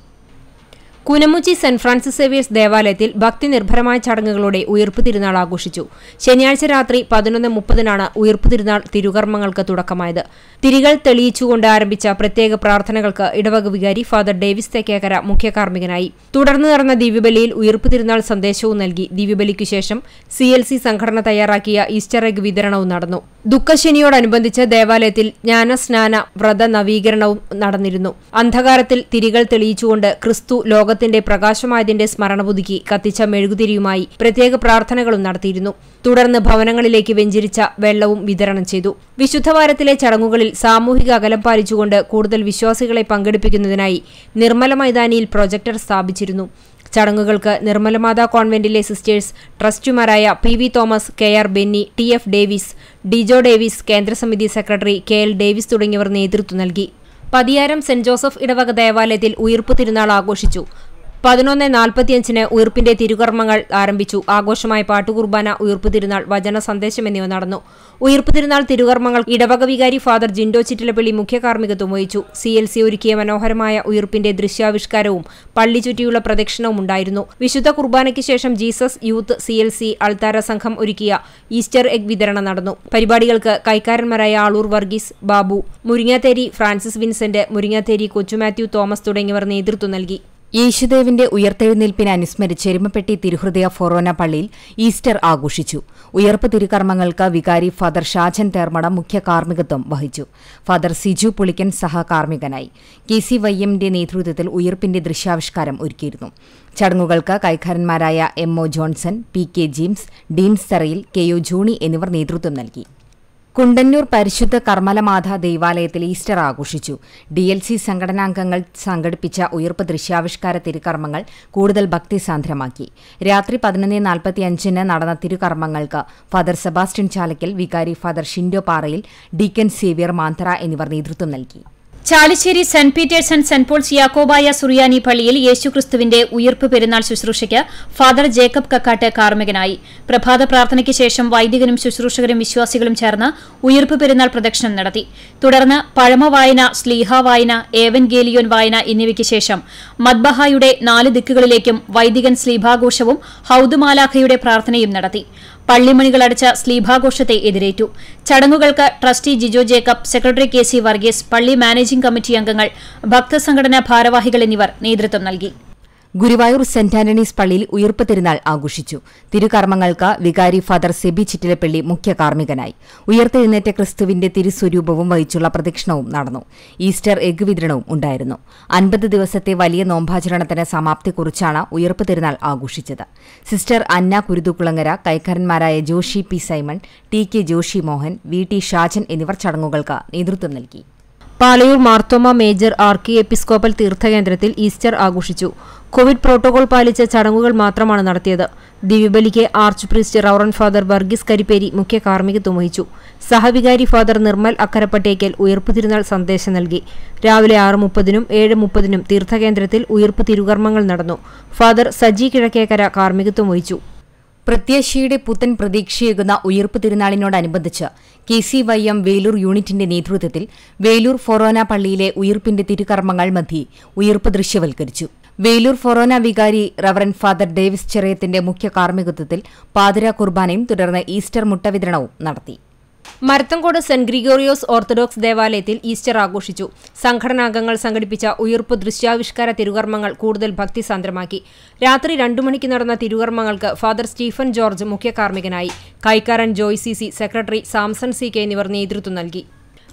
കുനമുച്ചി സെന്റ് ഫ്രാൻസിസ് സേവിയേഴ്സ് ദേവാലയത്തിൽ ഭക്തി നിർഭരമായ ചടങ്ങുകളോടെ ഉയർപ്പ് തിരുനാൾ ആഘോഷിച്ചു ശനിയാഴ്ച രാത്രി പതിനൊന്ന് മുപ്പതിനാണ് ഉയർപ്പ് തിരുനാൾ തിരുകർമ്മങ്ങൾക്ക് തുടക്കമായത് തിരികൾ തെളിയിച്ചുകൊണ്ട് ആരംഭിച്ച പ്രത്യേക പ്രാർത്ഥനകൾക്ക് ഇടവക വികാരി ഫാദർ ഡേവിസ് തെക്കേക്കര മുഖ്യ കാർമ്മികനായി തുടർന്ന് നടന്ന ദിവ്യബലിയിൽ ഉയർപ്പ് തിരുനാൾ സന്ദേശവും നൽകി ദിവ്യബലിക്കു ശേഷം സി എൽ സി സംഘടന തയ്യാറാക്കിയ ഈസ്റ്റർ എഗ് വിതരണവും നടന്നു ദുഃഖശനിയോടനുബന്ധിച്ച് ദേവാലയത്തിൽ ജ്ഞാനസ്നാന വ്രത നവീകരണവും നടന്നിരുന്നു അന്ധകാരത്തിൽ തിരികൾ തെളിയിച്ചുകൊണ്ട് ക്രിസ്തു ലോകത്തിന്റെ പ്രകാശമായതിന്റെ സ്മരണ പുതുക്കി കത്തിച്ച മെഴുകുതിരിയുമായി പ്രത്യേക പ്രാർത്ഥനകളും നടത്തിയിരുന്നു തുടർന്ന് ഭവനങ്ങളിലേക്ക് വെഞ്ചരിച്ച വെള്ളവും വിതരണം ചെയ്തു വിശുദ്ധവാരത്തിലെ ചടങ്ങുകളിൽ സാമൂഹിക അകലം പാലിച്ചുകൊണ്ട് കൂടുതൽ വിശ്വാസികളെ പങ്കെടുപ്പിക്കുന്നതിനായി നിർമ്മല മൈതാനിയിൽ പ്രൊജക്ടർ സ്ഥാപിച്ചിരുന്നു ചടങ്ങുകൾക്ക് നിർമ്മലമാതാ കോൺവെന്റിലെ സിസ്റ്റേഴ്സ് ട്രസ്റ്റുമാരായ P V Thomas K R Benny T F Davis Dijo Davis കേന്ദ്രസമിതി സെക്രട്ടറി കെ എൽ ഡേവിസ് തുടങ്ങിയവർ നേതൃത്വം നൽകി പതിയാരം സെന്റ് ജോസഫ് ഇടവക ദേവാലയത്തിൽ ഉയർപ്പ് തിരുനാൾ ആഘോഷിച്ചു പതിനൊന്ന് നാൽപ്പത്തിയഞ്ചിന് ഉയർപ്പിന്റെ തിരുകർമ്മങ്ങൾ ആരംഭിച്ചു ആഘോഷമായ പാട്ടുകുർബാന ഉയർപ്പ് തിരുനാൾ വചന സന്ദേശം എന്നിവ നടന്നു ഉയർപ്പ് തിരുനാൾ തിരുകർമ്മങ്ങൾ ഇടവക വികാരി ഫാദർ ജിൻഡോ ചിറ്റിലപ്പള്ളി മുഖ്യ കാർമ്മികത്വം വഹിച്ചു സി എൽ സി ഒരുക്കിയ മനോഹരമായ ഉയർപ്പിന്റെ ദൃശ്യാവിഷ്കാരവും പള്ളി ചുറ്റിയുള്ള പ്രദക്ഷിണവും ഉണ്ടായിരുന്നു വിശുദ്ധ കുർബാനയ്ക്ക് ശേഷം Jesus youth C L C അൾത്താര സംഘം ഒരുക്കിയ ഈസ്റ്റർ എഗ് വിതരണം നടന്നു പരിപാടികൾക്ക് കൈക്കാരന്മാരായ Aloor Varghese Babu Muringathery Francis Vincent Muringathery Kochumathew Thomas തുടങ്ങിയവർ നേതൃത്വം നൽകി യേശുദേവിന്റെ ഉയർത്തെഴുന്നേൽപ്പിനെ അനുസ്മരിച്ച് എരുമപ്പെട്ടി തിരുഹൃദയ ഫൊറോന പള്ളിയിൽ ഈസ്റ്റർ ആഘോഷിച്ചു ഉയർപ്പ് തിരുകർമ്മങ്ങൾക്ക് വികാരി ഫാദർ ഷാജൻ തേർമട മുഖ്യ കാർമ്മികത്വം വഹിച്ചു ഫാദർ സിജു പുളിക്കൻ സഹകാർമ്മികനായി കെ സി വൈഎമ്മിന്റെ നേതൃത്വത്തിൽ ഉയർപ്പിന്റെ ദൃശ്യാവിഷ്കാരം ഒരുക്കിയിരുന്നു ചടങ്ങുകൾക്ക് കൈക്കാരന്മാരായ M O Johnson P K James Deans Tharayil K O Johnny എന്നിവർ നേതൃത്വം നൽകി കുണ്ടന്നൂർ പരിശുദ്ധ കർമ്മലമാധ ദേവാലയത്തിൽ ഈസ്റ്റർ ആഘോഷിച്ചു ഡി എൽ സി സംഘടനാംഗങ്ങൾ സംഘടിപ്പിച്ച ഉയർപ്പ് ദൃശ്യാവിഷ്കാര തിരുകർമ്മങ്ങൾ കൂടുതൽ ഭക്തിസാന്ദ്രമാക്കി രാത്രി പതിനൊന്ന് നാൽപ്പത്തിയഞ്ചിന് നടന്ന തിരുകർമ്മങ്ങൾക്ക് ഫാദർ സെബാസ്റ്റ്യൻ ചാലക്കൽ വികാരി ഫാദർ ഷിൻഡോ പാറയിൽ ഡീക്കൻ സേവ്യർ മാന്തറ എന്നിവർ നേതൃത്വം നൽകി Chalissery Saint Peter's and Saint Paul's Yakobaya Suriyani പള്ളിയിൽ യേശുക്രിസ്തുവിന്റെ ഉയർപ്പ് പെരുന്നാൾ ശുശ്രൂഷയ്ക്ക് ഫാദർ ജേക്കബ് കക്കാട്ട് കാർമ്മികനായി പ്രഭാത പ്രാർത്ഥനയ്ക്ക് ശേഷം വൈദികനും ശുശ്രൂഷകരും വിശ്വാസികളും ചേർന്ന് ഉയർപ്പ് പെരുന്നാൾ പ്രദക്ഷിണം നടത്തി തുടർന്ന് പഴമ വായന സ്ലീഹ വായന ഏവൻഗേലിയോൻ വായന എന്നിവയ്ക്ക് ശേഷം മദ്ബഹായുടെ നാല് ദിക്കുകളിലേക്കും വൈദികൻ സ്ലീഭാഘോഷവും ഹൌദുമാലാഖയുടെ പ്രാർത്ഥനയും നടത്തി പള്ളിമണികളടച്ച സ്ലീഭാഘോഷത്തെ എതിരേറ്റു ചടങ്ങുകൾക്ക് trustee Jijo Jacob secretary K C Varghese പള്ളി മാനേജിംഗ് കമ്മിറ്റി അംഗങ്ങൾ ഭക്തസംഘടനാ ഭാരവാഹികൾ എന്നിവർ നേതൃത്വം നൽകി ഗുരുവായൂർ സെന്റ് ആന്റണീസ് പള്ളിയിൽ ഉയർപ്പ് തിരുനാൾ ആഘോഷിച്ചു തിരുകർമ്മങ്ങൾക്ക് വികാരി ഫാദർ സെബി ചിറ്റിലപ്പള്ളി മുഖ്യ കാർമ്മികനായി ഉയർത്തെഴുന്നേറ്റ ക്രിസ്തുവിന്റെ തിരുസ്വരൂപവും വഹിച്ചുള്ള പ്രദക്ഷിണവും നടന്നു ഈസ്റ്റർ എഗ് വിതരണവും ഉണ്ടായിരുന്നു അൻപത് ദിവസത്തെ വലിയ നോമ്പാചരണത്തിന് സമാപ്തി കുറിച്ചാണ് ഉയർപ്പ് തിരുനാൾ ആഘോഷിച്ചത് സിസ്റ്റർ അന്ന കുരുതുകുളങ്ങര കൈക്കാരന്മാരായ Joshy P Simon T K Joshy Mohan V T Shajan എന്നിവർ ചടങ്ങുകൾക്ക് നേതൃത്വം നൽകി Palayur Marthoma major archiepiscopal തീർത്ഥകേന്ദ്രത്തിൽ ഈസ്റ്റർ ആഘോഷിച്ചു കോവിഡ് പ്രോട്ടോകോൾ പാലിച്ച ചടങ്ങുകൾ മാത്രമാണ് നടത്തിയത് ദിവ്യബലിക്ക് arch priest reverend Father Varghese Karipperi മുഖ്യ കാർമ്മികത്വം വഹിച്ചു സഹവികാരി ഫാദർ നിർമ്മൽ അക്കരപ്പട്ടേക്കൽ ഉയർപ്പ് തിരുനാൾ സന്ദേശം നൽകി രാവിലെ ആറ് മുപ്പതിനും ഏഴ് മുപ്പതിനും തീർത്ഥകേന്ദ്രത്തിൽ ഉയർപ്പ് തിരുകർമ്മങ്ങൾ നടന്നു ഫാദർ സജി കിഴക്കേക്കര കാർമ്മികത്വം വഹിച്ചു പ്രത്യാശയുടെ പുത്തൻ പ്രതീക്ഷയേകുന്ന ഉയർപ്പ് തിരുനാളിനോടനുബന്ധിച്ച് K C Y M Veloor യൂണിറ്റിന്റെ നേതൃത്വത്തിൽ വേലൂർ ഫൊറോന പള്ളിയിലെ ഉയർപ്പിന്റെ തിരുകർമ്മങ്ങൾ മധ്യേ ഉയർപ്പ് ദൃശ്യവൽക്കരിച്ചു വേലൂർ ഫൊറോന വികാരി റവറൻ ഫാദർ ഡേവിസ് ചെറിയത്തിന്റെ മുഖ്യ കാർമ്മികത്വത്തിൽ പാതിര കുർബാനയും തുടർന്ന് ഈസ്റ്റർ മുട്ട വിതരണവും നടത്തി മരത്തങ്കോട് സെന്റ് ഗ്രിഗോറിയോസ് ഓർത്തഡോക്സ് ദേവാലയത്തിൽ ഈസ്റ്റർ ആഘോഷിച്ചു സംഘടനാംഗങ്ങൾ സംഘടിപ്പിച്ച ഉയർപ്പ് ദൃശ്യാവിഷ്കാര തിരുകർമ്മങ്ങൾ കൂടുതൽ ഭക്തിസാന്ദ്രമാക്കി രാത്രി രണ്ടു മണിക്ക് നടന്ന തിരുകർമ്മങ്ങൾക്ക് ഫാദർ സ്റ്റീഫൻ ജോർജ് മുഖ്യ കാർമ്മികനായി കൈക്കാരൻ Joy C C secretary Samson C K എന്നിവർ നേതൃത്വം നൽകി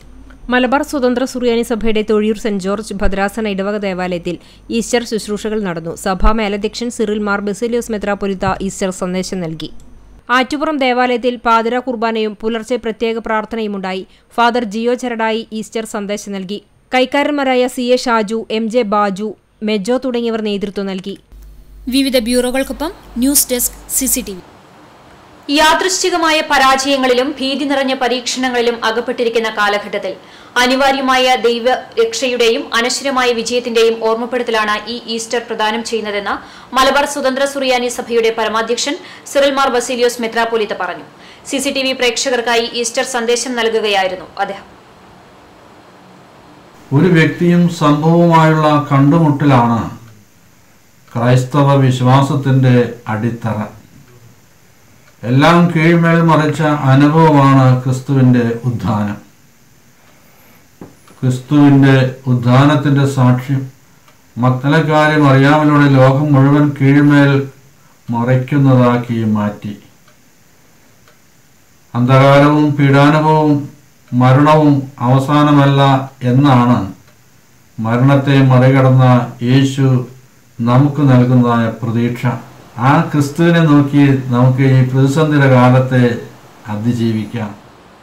മലബാർ സ്വതന്ത്ര സുറിയാനി സഭയുടെ തൊഴിയൂർ സെന്റ് ജോർജ് ഭദ്രാസന ഇടവക ദേവാലയത്തിൽ ഈസ്റ്റർ ശുശ്രൂഷകൾ നടന്നു സഭാ മേലധ്യക്ഷൻ Cyril Mar Baselios Metropolitha Easter സന്ദേശം നൽകി ആറ്റുപുറം ദേവാലയത്തിൽ പാതിര കുർബാനയും പുലർച്ചെ പ്രത്യേക പ്രാർത്ഥനയുമുണ്ടായി ഫാദർ ജിയോ ചരടായി ഈസ്റ്റർ സന്ദേശം നൽകി കൈക്കാരന്മാരായ C A Shaju M J Baju Mejo തുടങ്ങിയവർ നേതൃത്വം നൽകി വിവിധ ബ്യൂറോകൾക്കൊപ്പം ന്യൂസ് ഡെസ്ക് സിസിടിവി യാദൃശ്ചികമായ പരാജയങ്ങളിലും ഭീതി നിറഞ്ഞ പരീക്ഷണങ്ങളിലും അകപ്പെട്ടിരിക്കുന്ന കാലഘട്ടത്തിൽ അനിവാര്യമായ ദൈവരക്ഷയുടെയും അനശ്വരമായ വിജയത്തിന്റെയും ഓർമ്മപ്പെടുത്തലാണ് ഈ ഈസ്റ്റർ പ്രദാനം ചെയ്യുന്നതെന്ന് മലബാർ സ്വതന്ത്ര സുറിയാനി സഭയുടെ പരമാധ്യക്ഷൻ സിറിൽമാർ ബസീലിയോസ് മെത്രാപ്പൊലിത്ത പറഞ്ഞു സിസിടിവി പ്രേക്ഷകർക്കായി ഈസ്റ്റർ സന്ദേശം നൽകുകയായിരുന്നു അദ്ദേഹം ഒരു വ്യക്തിയും സംഭവവുമായുള്ള കണ്ടുമുട്ടലാണ് ക്രൈസ്തവ വിശ്വാസത്തിന്റെ അടിത്തറ എല്ലാം കീഴ്മേൽ മറിച്ച അനുഭവമാണ് ക്രിസ്തുവിന്റെ ഉദ്ധാനം ക്രിസ്തുവിന്റെ ഉദ്ധാനത്തിന്റെ സാക്ഷ്യം മക്കളക്കാരി മറിയാമിലൂടെ ലോകം മുഴുവൻ കീഴ്മേൽ മറയ്ക്കുന്നതാക്കി മാറ്റി അന്ധകാരവും പീഡാനുഭവവും മരണവും അവസാനമല്ല എന്നാണ് മരണത്തെ മറികടന്ന യേശു നമുക്ക് നൽകുന്നതായ പ്രതീക്ഷ ആ ക്രിസ്തുവിനെ നോക്കി നമുക്ക് ഈ പ്രതിസന്ധിയുടെ കാലത്തെ അതിജീവിക്കാം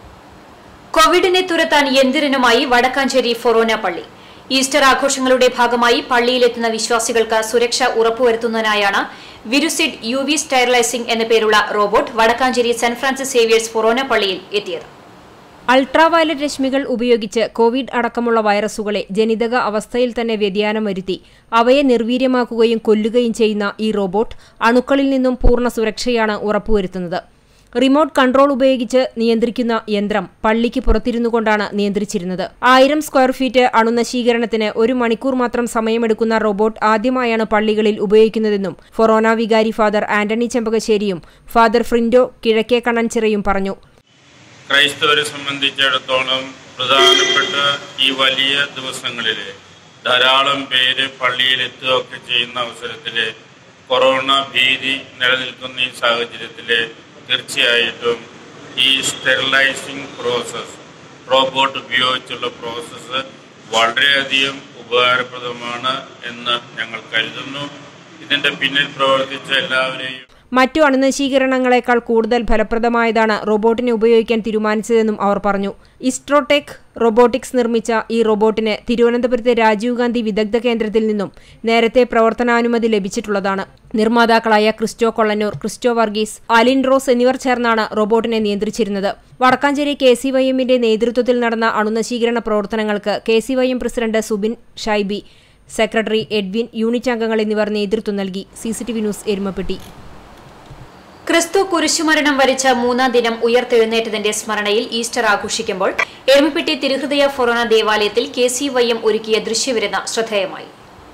കോവിഡിനെ തുരത്താൻ യന്ത്രനുമായി വടക്കാഞ്ചേരി ഫൊറോന പള്ളി ഈസ്റ്റർ ആഘോഷങ്ങളുടെ ഭാഗമായി പള്ളിയിലെത്തുന്ന വിശ്വാസികൾക്ക് സുരക്ഷ ഉറപ്പുവരുത്തുന്നതിനായാണ് വിരുസിഡ് യു വി സ്റ്റെറിലൈസിംഗ് എന്ന പേരുള്ള robot Vadakkanchery Saint Francis Xavier's forane പള്ളിയിൽ എത്തിയത് അൾട്രാവയലറ്റ് രശ്മികൾ ഉപയോഗിച്ച് കോവിഡ് അടക്കമുള്ള വൈറസുകളെ ജനിതക അവസ്ഥയിൽ തന്നെ വ്യതിയാനം വരുത്തി അവയെ നിർവീര്യമാക്കുകയും കൊല്ലുകയും ചെയ്യുന്ന ഈ റോബോട്ട് അണുക്കളിൽ നിന്നും പൂർണ്ണ സുരക്ഷയാണ് ഉറപ്പുവരുത്തുന്നത് റിമോട്ട് കൺട്രോൾ ഉപയോഗിച്ച് നിയന്ത്രിക്കുന്ന യന്ത്രം പള്ളിക്ക് പുറത്തിരുന്നു കൊണ്ടാണ് നിയന്ത്രിച്ചിരുന്നത് ആയിരം സ്ക്വയർ ഫീറ്റ് അണുനശീകരണത്തിന് ഒരു മണിക്കൂർ മാത്രം സമയമെടുക്കുന്ന റോബോട്ട് ആദ്യമായാണ് പള്ളികളിൽ ഉപയോഗിക്കുന്നതെന്നും ഫൊറോന വികാരി ഫാദർ ആന്റണി ചെമ്പകശ്ശേരിയും ഫാദർ ഫ്രിൻഡോ കിഴക്കേ കണ്ണൻചിറയും പറഞ്ഞു ക്രൈസ്തവരെ സംബന്ധിച്ചിടത്തോളം പ്രധാനപ്പെട്ട ഈ വലിയ ദിവസങ്ങളിൽ ധാരാളം പേര് പള്ളിയിൽ എത്തുകയൊക്കെ ചെയ്യുന്ന അവസരത്തിൽ കൊറോണ ഭീതി നിലനിൽക്കുന്ന ഈ സാഹചര്യത്തിൽ തീർച്ചയായിട്ടും ഈ സ്റ്റെറിലൈസിംഗ് പ്രോസസ്സ് റോബോട്ട് ഉപയോഗിച്ചുള്ള പ്രോസസ്സ് വളരെയധികം ഉപകാരപ്രദമാണ് എന്ന് ഞങ്ങൾ കരുതുന്നു ഇതിൻ്റെ പിന്നിൽ പ്രവർത്തിച്ച എല്ലാവരെയും മറ്റു അണുനശീകരണങ്ങളെക്കാൾ കൂടുതൽ ഫലപ്രദമായതാണ് റോബോട്ടിനെ ഉപയോഗിക്കാൻ തീരുമാനിച്ചതെന്നും അവർ പറഞ്ഞു ഇസ്ട്രോടെക് റോബോട്ടിക്സ് നിർമ്മിച്ച ഈ റോബോട്ടിന് തിരുവനന്തപുരത്തെ രാജീവ് ഗാന്ധി വിദഗ്ധ കേന്ദ്രത്തിൽ നിന്നും നേരത്തെ പ്രവർത്തനാനുമതി ലഭിച്ചിട്ടുള്ളതാണ് നിർമ്മാതാക്കളായ Cristo Kollannur Cristo Varghese Alin Rose എന്നിവർ ചേർന്നാണ് റോബോട്ടിനെ നിയന്ത്രിച്ചിരുന്നത് വടക്കാഞ്ചേരി കെ സി വൈ എമ്മിന്റെ നേതൃത്വത്തിൽ നടന്ന അണുനശീകരണ പ്രവർത്തനങ്ങൾക്ക് K C Y M president Subin Shaiby secretary Edwin unit അംഗങ്ങൾ എന്നിവർ നേതൃത്വം നൽകി സിസിടിവി ന്യൂസ് എരുമപ്പെട്ടി ക്രിസ്തു കുരിശുമരണം വരിച്ച മൂന്നാം ദിനം ഉയർത്തെഴുന്നേറ്റതിന്റെ സ്മരണയിൽ ഈസ്റ്റർ ആഘോഷിക്കുമ്പോൾ എരുമപ്പെട്ടി തിരുഹൃദയ ഫൊറോന ദേവാലയത്തിൽ കെ സി വൈ എം ഒരുക്കിയ ദൃശ്യവിരുന്ന ശ്രദ്ധേയമായി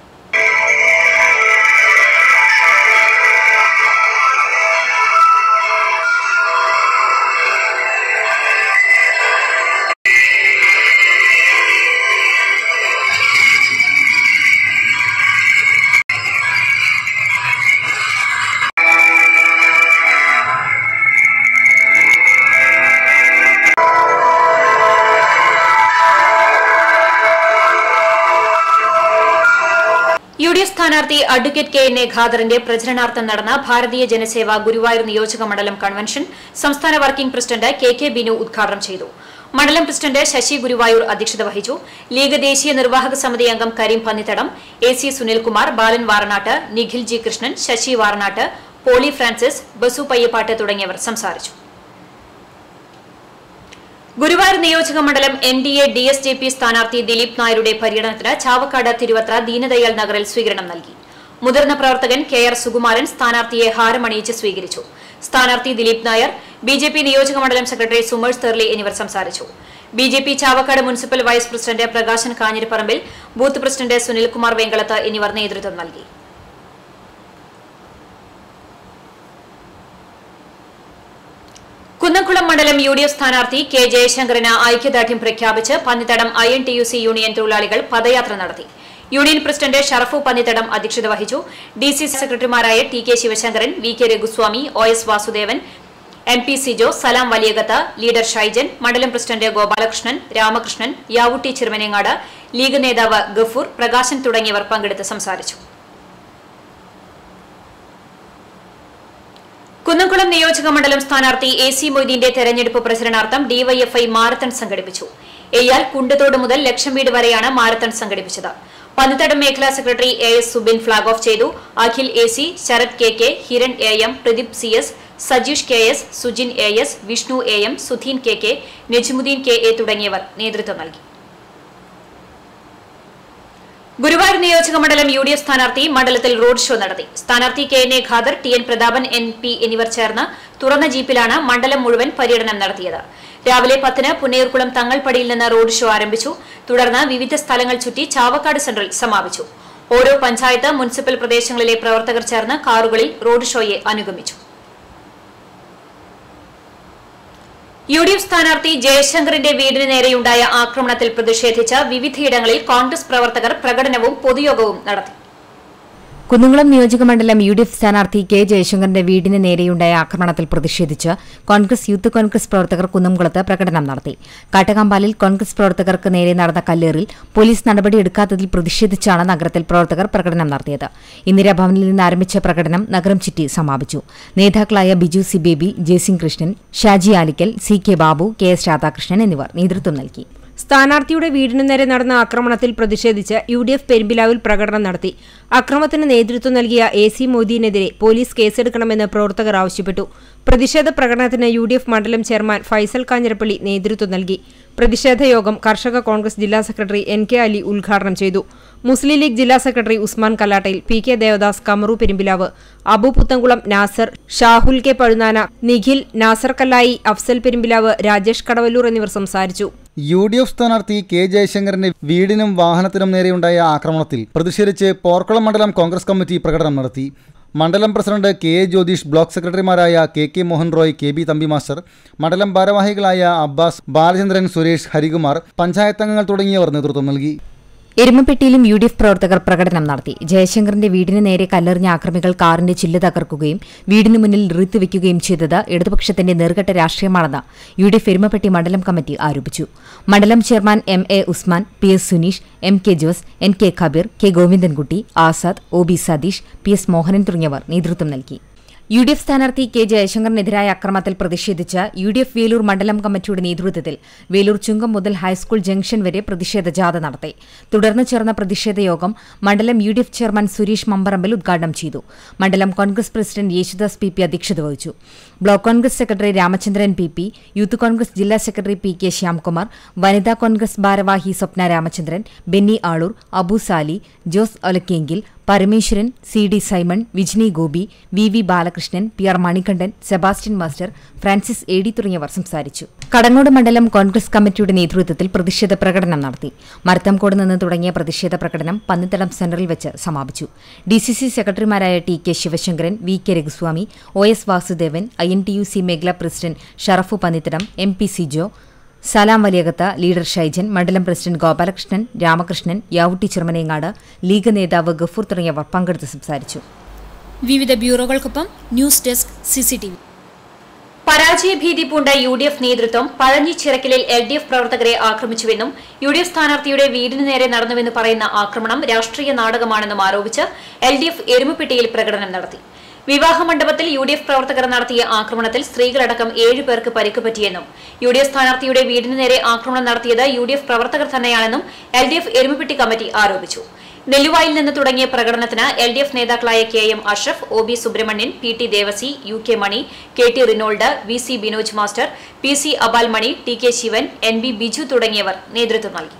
യു ഡി എഫ് സ്ഥാനാർത്ഥി അഡ്വക്കേറ്റ് കെ എൻ എ ഖാദറിന്റെ പ്രചരണാർത്ഥം നടന്ന ഭാരതീയ ജനസേവ ഗുരുവായൂർ നിയോജക മണ്ഡലം കൺവെൻഷൻ സംസ്ഥാന working president K K Binu ഉദ്ഘാടനം ചെയ്തു മണ്ഡലം പ്രസിഡന്റ് ശശി ഗുരുവായൂർ അധ്യക്ഷത വഹിച്ചു ലീഗ് ദേശീയ നിർവാഹക സമിതി അംഗം Kareem Pannithadam A C Sunilkumar Balan Varanattu Nikhil G Krishnan Sasi Varanattu Poly Francis Basu Payyappattu തുടങ്ങിയവർ സംസാരിച്ചു ഗുരുവായൂർ നിയോജക മണ്ഡലം N D A D S J P സ്ഥാനാർത്ഥി ദിലീപ് നായരുടെ പര്യടനത്തിന് ചാവക്കാട് തിരുവത്ര ദീനദയാൽ നഗറിൽ സ്വീകരണം നൽകി മുതിർന്ന പ്രവർത്തകൻ കെ ആർ സുകുമാരൻ സ്ഥാനാർത്ഥിയെ ഹാരമണിയിച്ച് സ്വീകരിച്ചു സ്ഥാനാർത്ഥി Dileep Nair B J P നിയോജക മണ്ഡലം സെക്രട്ടറി സുമേഷ് തെർലി എന്നിവർ സംസാരിച്ചു B J P Chavakkad municipal vice president Prakashan Kanjirapparambil booth president Sunilkumar Vengalath എന്നിവർ നേതൃത്വം നൽകി കുന്നംകുളം മണ്ഡലം യു ഡി എഫ് സ്ഥാനാർത്ഥി കെ ജയശങ്കറിന് ഐക്യദാർഢ്യം പ്രഖ്യാപിച്ച് Pannithadam I N T U C union തൊഴിലാളികൾ പദയാത്ര നടത്തി യൂണിയൻ പ്രസിഡന്റ് ഷറഫു പന്നിത്തടം അധ്യക്ഷത വഹിച്ചു ഡി സി സി സെക്രട്ടറിമാരായ T K Sivasankaran V K Raghuswamy O S Vasudevan M P Sijo Salam Valiyakath leader Shaijan മണ്ഡലം പ്രസിഡന്റ് ഗോപാലകൃഷ്ണൻ രാമകൃഷ്ണൻ യാവുട്ടി ചിറുമനേങ്ങാട് ലീഗ് നേതാവ് ഗഫൂർ പ്രകാശൻ തുടങ്ങിയവർ പങ്കെടുത്ത് സംസാരിച്ചു കുന്നംകുളം നിയോജക മണ്ഡലം സ്ഥാനാർത്ഥി എ സി മൊയ്തീന്റെ തെരഞ്ഞെടുപ്പ് പ്രചരണാർത്ഥം ഡിവൈഎഫ്ഐ മാരത്തൺ സംഘടിപ്പിച്ചു എയ്യാൽ കുണ്ടത്തോട് മുതൽ ലക്ഷം വീട് വരെയാണ് മാരത്തൺ സംഘടിപ്പിച്ചത് പന്നിത്തടം മേഖലാ secretary A S Subin flag off ചെയ്തു Akhil A C Sarath K K Hiran A M Pradeep C S Sajeesh K S Sujin A S Vishnu A M Sudheen K K Najmuddeen K A തുടങ്ങിയവർ നേതൃത്വം നൽകി ഗുരുവായൂർ നിയോജക മണ്ഡലം യു ഡി എഫ് സ്ഥാനാർത്ഥി മണ്ഡലത്തിൽ റോഡ് ഷോ നടത്തി സ്ഥാനാർത്ഥി K N A Khader T N Prathapan N P എന്നിവർ ചേർന്ന് തുറന്ന ജീപ്പിലാണ് മണ്ഡലം മുഴുവൻ പര്യടനം നടത്തിയത് രാവിലെ പത്തിന് പുന്നയൂർക്കുളം തങ്ങൾപടിയിൽ നിന്ന് റോഡ് ഷോ ആരംഭിച്ചു തുടർന്ന് വിവിധ സ്ഥലങ്ങൾ ചുറ്റി ചാവക്കാട് സെന്ററിൽ സമാപിച്ചു ഓരോ പഞ്ചായത്ത് മുനിസിപ്പൽ പ്രദേശങ്ങളിലെ പ്രവർത്തകർ ചേർന്ന് കാറുകളിൽ റോഡ് ഷോയെ അനുഗമിച്ചു യു ഡി എഫ് സ്ഥാനാർത്ഥി ജയശങ്കറിന്റെ വീടിന് നേരെയുണ്ടായ ആക്രമണത്തിൽ പ്രതിഷേധിച്ച് വിവിധയിടങ്ങളിൽ കോൺഗ്രസ് പ്രവർത്തകർ പ്രകടനവും പൊതുയോഗവും നടത്തി കുന്നംകുളം നിയോജകമണ്ഡലം യു ഡി എഫ് സ്ഥാനാർത്ഥി കെ ജയശങ്കറിന്റെ വീടിന് നേരെയുണ്ടായ ആക്രമണത്തിൽ പ്രതിഷേധിച്ച് കോൺഗ്രസ് യൂത്ത് കോൺഗ്രസ് പ്രവർത്തകർ കുന്നംകുളത്ത് പ്രകടനം നടത്തി കാട്ടകമ്പാലിൽ കോൺഗ്രസ് പ്രവർത്തകർക്ക് നേരെ നടന്ന കല്ലേറിൽ പോലീസ് നടപടിയെടുക്കാത്തതിൽ പ്രതിഷേധിച്ചാണ് നഗരത്തിൽ പ്രവർത്തകർ പ്രകടനം നടത്തിയത് ഇന്ദിരാഭവനിൽ നിന്ന് ആരംഭിച്ച പ്രകടനം നഗരം ചുറ്റി സമാപിച്ചു നേതാക്കളായ Biju C Baby Jayasingh Krishnan Shaji Alickal C K Babu K S Radhakrishnan എന്നിവർ നേതൃത്വം നൽകി സ്ഥാനാർത്ഥിയുടെ വീടിനു നേരെ നടന്ന ആക്രമണത്തിൽ പ്രതിഷേധിച്ച് യു ഡി എഫ് പെരുമ്പിലാവിൽ പ്രകടനം നടത്തി അക്രമത്തിന് നേതൃത്വം നൽകിയ എ സി മൊയ്തീനെതിരെ പോലീസ് കേസെടുക്കണമെന്ന് പ്രവർത്തകർ ആവശ്യപ്പെട്ടു പ്രതിഷേധ പ്രകടനത്തിന് യു ഡി എഫ് മണ്ഡലം ചെയർമാൻ ഫൈസൽ കാഞ്ഞിരപ്പള്ളി നേതൃത്വം നൽകി പ്രതിഷേധ യോഗം കർഷക കോൺഗ്രസ് ജില്ലാ സെക്രട്ടറി എൻ കെ അലി ഉദ്ഘാടനം ചെയ്തു മുസ്ലിം ലീഗ് ജില്ലാ secretary Usman Kallattayil P K Devadas Kamaru Perumpilavu Abu Puthenkulam Nasar Shahul K Pazhunana Nikhil Nasar Kallayi Afsal Perumpilavu Rajesh Kadavallur എന്നിവർ സംസാരിച്ചു യു ഡി എഫ് സ്ഥാനാർത്ഥി കെ ജയശങ്കറിന്റെ വീടിനും വാഹനത്തിനും നേരെയുണ്ടായ ആക്രമണത്തിൽ പ്രതിഷേധിച്ച് പോർക്കുളം മണ്ഡലം കോൺഗ്രസ് കമ്മിറ്റി പ്രകടനം നടത്തി മണ്ഡലം president K A Jyothish block സെക്രട്ടറിമാരായ K K Mohan Roy K B Thampi master മണ്ഡലം ഭാരവാഹികളായ അബ്ബാസ് ബാലചന്ദ്രൻ സുരേഷ് ഹരികുമാർ പഞ്ചായത്ത് അംഗങ്ങൾ തുടങ്ങിയവർ നേതൃത്വം നൽകി എരുമപ്പെട്ടിയിലും യു ഡി എഫ് പ്രവർത്തകർ പ്രകടനം നടത്തി ജയശങ്കറിന്റെ വീടിന് നേരെ കല്ലെറിഞ്ഞ ആക്രമികൾ കാറിന്റെ ചില്ല് തകർക്കുകയും വീടിന് മുന്നിൽ നിർത്തിവെക്കുകയും ചെയ്തത് ഇടതുപക്ഷത്തിന്റെ നേർഘട്ട രാഷ്ട്രീയമാണെന്ന് യു ഡി എഫ് എരുമപ്പെട്ടി മണ്ഡലം കമ്മിറ്റി ആരോപിച്ചു മണ്ഡലം chairman M A Usman P S Suneesh M K Jose N K Khabeer K Govindankutty Azad O B Satheesh P S Mohanan തുടങ്ങിയവർ നേതൃത്വം നൽകി യു ഡി എഫ് സ്ഥാനാർത്ഥി കെ ജയശങ്കറിനെതിരായ അക്രമത്തിൽ പ്രതിഷേധിച്ച് യു ഡി എഫ് വേലൂർ മണ്ഡലം കമ്മിറ്റിയുടെ നേതൃത്വത്തിൽ വേലൂർ ചുങ്കം മുതൽ ഹൈസ്കൂൾ ജംഗ്ഷൻ വരെ പ്രതിഷേധ ജാഥ നടത്തി തുടർന്ന് ചേർന്ന പ്രതിഷേധ യോഗം മണ്ഡലം U D F chairman Suresh Mambarambal ഉദ്ഘാടനം ചെയ്തു മണ്ഡലം Congress president Yesudas P P അധ്യക്ഷത വഹിച്ചു block Congress secretary Ramachandran P P youth Congress ജില്ലാ സെക്രട്ടറി പി കെ ശ്യാംകുമാർ വനിതാ കോൺഗ്രസ് ഭാരവാഹി Swapna Ramachandran Benny Aloor Abu Sali Jose Olakkengil Parameswaran C D Simon Vijni Gopi V V Balakrishnan P R Manikandan Sebastian master Francis A D തുടങ്ങിയവർ സംസാരിച്ചു കടങ്ങോട് മണ്ഡലം കോൺഗ്രസ് കമ്മിറ്റിയുടെ നേതൃത്വത്തിൽ പ്രതിഷേധ പ്രകടനം നടത്തി മരത്തംകോട് നിന്ന് തുടങ്ങിയ പ്രതിഷേധ പ്രകടനം പന്നിത്തടം സെന്ററിൽ വെച്ച് സമാപിച്ചു ഡി സി സി സെക്രട്ടറിമാരായ T K Sivasankaran V K Raghuswamy O S Vasudevan I N T U C മേഖലാ president Sharafu Pannithadam M P Sijo Salam Valiyakath leader Shaijan മണ്ഡലം പ്രസിഡന്റ് ഗോപാലകൃഷ്ണൻ രാമകൃഷ്ണൻ യാവുട്ടി ചെറുമനേങ്ങാട് ലീഗ് നേതാവ് ഗഫൂർ തുടങ്ങിയവർ പങ്കെടുത്ത് സംസാരിച്ചു വിവിധ ബ്യൂറോകൾക്കൊപ്പം ന്യൂസ് ഡെസ്ക് സിസിടിവി പരാജയഭീതി പൂണ്ട യു ഡി എഫ് നേതൃത്വം പഴഞ്ഞിച്ചിറക്കലിൽ എൽ ഡി എഫ് പ്രവർത്തകരെ ആക്രമിച്ചുവെന്നും യു ഡി എഫ് സ്ഥാനാർത്ഥിയുടെ വീടിന് നേരെ നടന്നുവെന്ന് പറയുന്ന ആക്രമണം രാഷ്ട്രീയ നാടകമാണെന്നും ആരോപിച്ച് എൽ ഡി എഫ് എരുമപ്പെട്ടിയിൽ പ്രകടനം നടത്തി വിവാഹ മണ്ഡപത്തിൽ യു ഡി എഫ് പ്രവർത്തകർ നടത്തിയ ആക്രമണത്തിൽ സ്ത്രീകളടക്കം ഏഴ് പേർക്ക് പരിക്ക് പറ്റിയെന്നും യു ഡി എഫ് സ്ഥാനാർത്ഥിയുടെ വീടിന് നേരെ ആക്രമണം നടത്തിയത് യു ഡി എഫ് പ്രവർത്തകർ തന്നെയാണെന്നും L D F Erumapetty committee ആരോപിച്ചു നെല്ലുവായിൽ നിന്ന് തുടങ്ങിയ പ്രകടനത്തിന് എൽ ഡി എഫ് നേതാക്കളായ K M Ashraf O B Subrahmanyan P T Devasi U K Mani K T Rinold V C Binoj master P C Abal Mani T K Sivan N B Biju തുടങ്ങിയവർ നേതൃത്വം നൽകി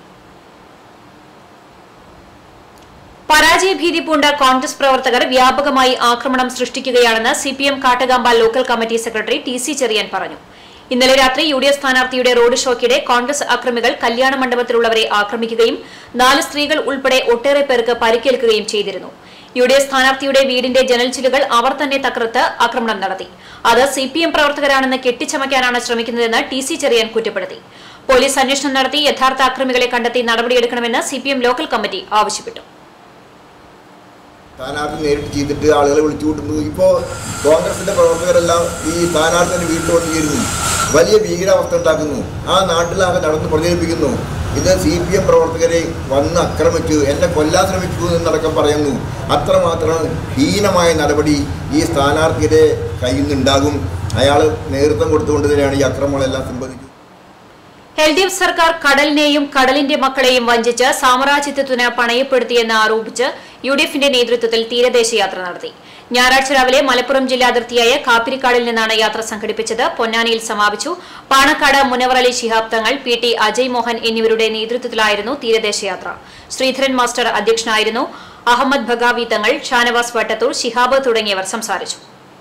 പരാജയഭീതി പൂണ്ട കോൺഗ്രസ് പ്രവർത്തകർ വ്യാപകമായി ആക്രമണം സൃഷ്ടിക്കുകയാണെന്ന് CPM Kattakampal local committee secretary T C Cherian പറഞ്ഞു ഇന്നലെ രാത്രി യു ഡി എഫ് സ്ഥാനാർത്ഥിയുടെ റോഡ് ഷോക്കിടെ കോൺഗ്രസ് അക്രമികൾ കല്യാണ മണ്ഡപത്തിലുള്ളവരെ ആക്രമിക്കുകയും നാല് സ്ത്രീകൾ ഉൾപ്പെടെ ഒട്ടേറെ പേർക്ക് പരിക്കേൽക്കുകയും ചെയ്തിരുന്നു യു ഡി എഫ് സ്ഥാനാർത്ഥിയുടെ വീടിന്റെ ജനൽച്ചിലുകൾ അവർ തന്നെ തകർത്ത് ആക്രമണം നടത്തി അത് സി പി എം പ്രവർത്തകരാണെന്ന് കെട്ടിച്ചമയ്ക്കാനാണ് ശ്രമിക്കുന്നതെന്ന് ടി സി ചെറിയാൻ കുറ്റപ്പെടുത്തി പോലീസ് അന്വേഷണം നടത്തി യഥാർത്ഥ അക്രമികളെ കണ്ടെത്തി നടപടിയെടുക്കണമെന്ന് C P M local committee ആവശ്യപ്പെട്ടു സ്ഥാനാർത്ഥി നേരിട്ട് ചെയ്തിട്ട് ആളുകളെ വിളിച്ചു കൂട്ടുന്നു ഇപ്പോൾ കോൺഗ്രസിന്റെ പ്രവർത്തകരെല്ലാം ഈ സ്ഥാനാർത്ഥിന്റെ വീട്ടിൽ വന്നിരുന്നു വലിയ ഭീകരാവസ്ഥ ഉണ്ടാക്കുന്നു ആ നാട്ടിലാകെ നടന്ന് പ്രചരിപ്പിക്കുന്നു ഇത് സി പി എം പ്രവർത്തകരെ വന്ന് ആക്രമിച്ചു എന്നെ കൊല്ലാൻ ശ്രമിച്ചു എന്നടക്കം പറയുന്നു അത്രമാത്രം ഹീനമായ നടപടി ഈ സ്ഥാനാർത്ഥിയുടെ കയ്യിൽ നിന്നുണ്ടാകും അയാൾ നേതൃത്വം കൊടുത്തുകൊണ്ട് തന്നെയാണ് ഈ അക്രമങ്ങളെല്ലാം സംഭവിച്ചത് എൽ ഡി എഫ് സർക്കാർ കടലിനെയും കടലിന്റെ മക്കളെയും വഞ്ചിച്ച് സാമ്രാജ്യത്വത്തിന് പണയപ്പെടുത്തിയെന്ന് ആരോപിച്ച് യു ഡി എഫിന്റെ നേതൃത്വത്തിൽ തീരദേശ യാത്ര നടത്തി ഞായറാഴ്ച രാവിലെ മലപ്പുറം ജില്ലാ അതിർത്തിയായ കാപ്പിരിക്കാടിൽ നിന്നാണ് യാത്ര സംഘടിപ്പിച്ചത് പൊന്നാനിയിൽ സമാപിച്ചു പാണക്കാട് മുനവർ അലി ശിഹാബ് തങ്ങൾ പി ടി അജയ് മോഹൻ എന്നിവരുടെ നേതൃത്വത്തിലായിരുന്നു തീരദേശ യാത്ര ശ്രീധരൻ മാസ്റ്റർ അധ്യക്ഷനായിരുന്നു അഹമ്മദ് ഭഗാവി തങ്ങൾ ഷാനവാസ് വട്ടത്തൂർ ശിഹാബ് തുടങ്ങിയവർ സംസാരിച്ചു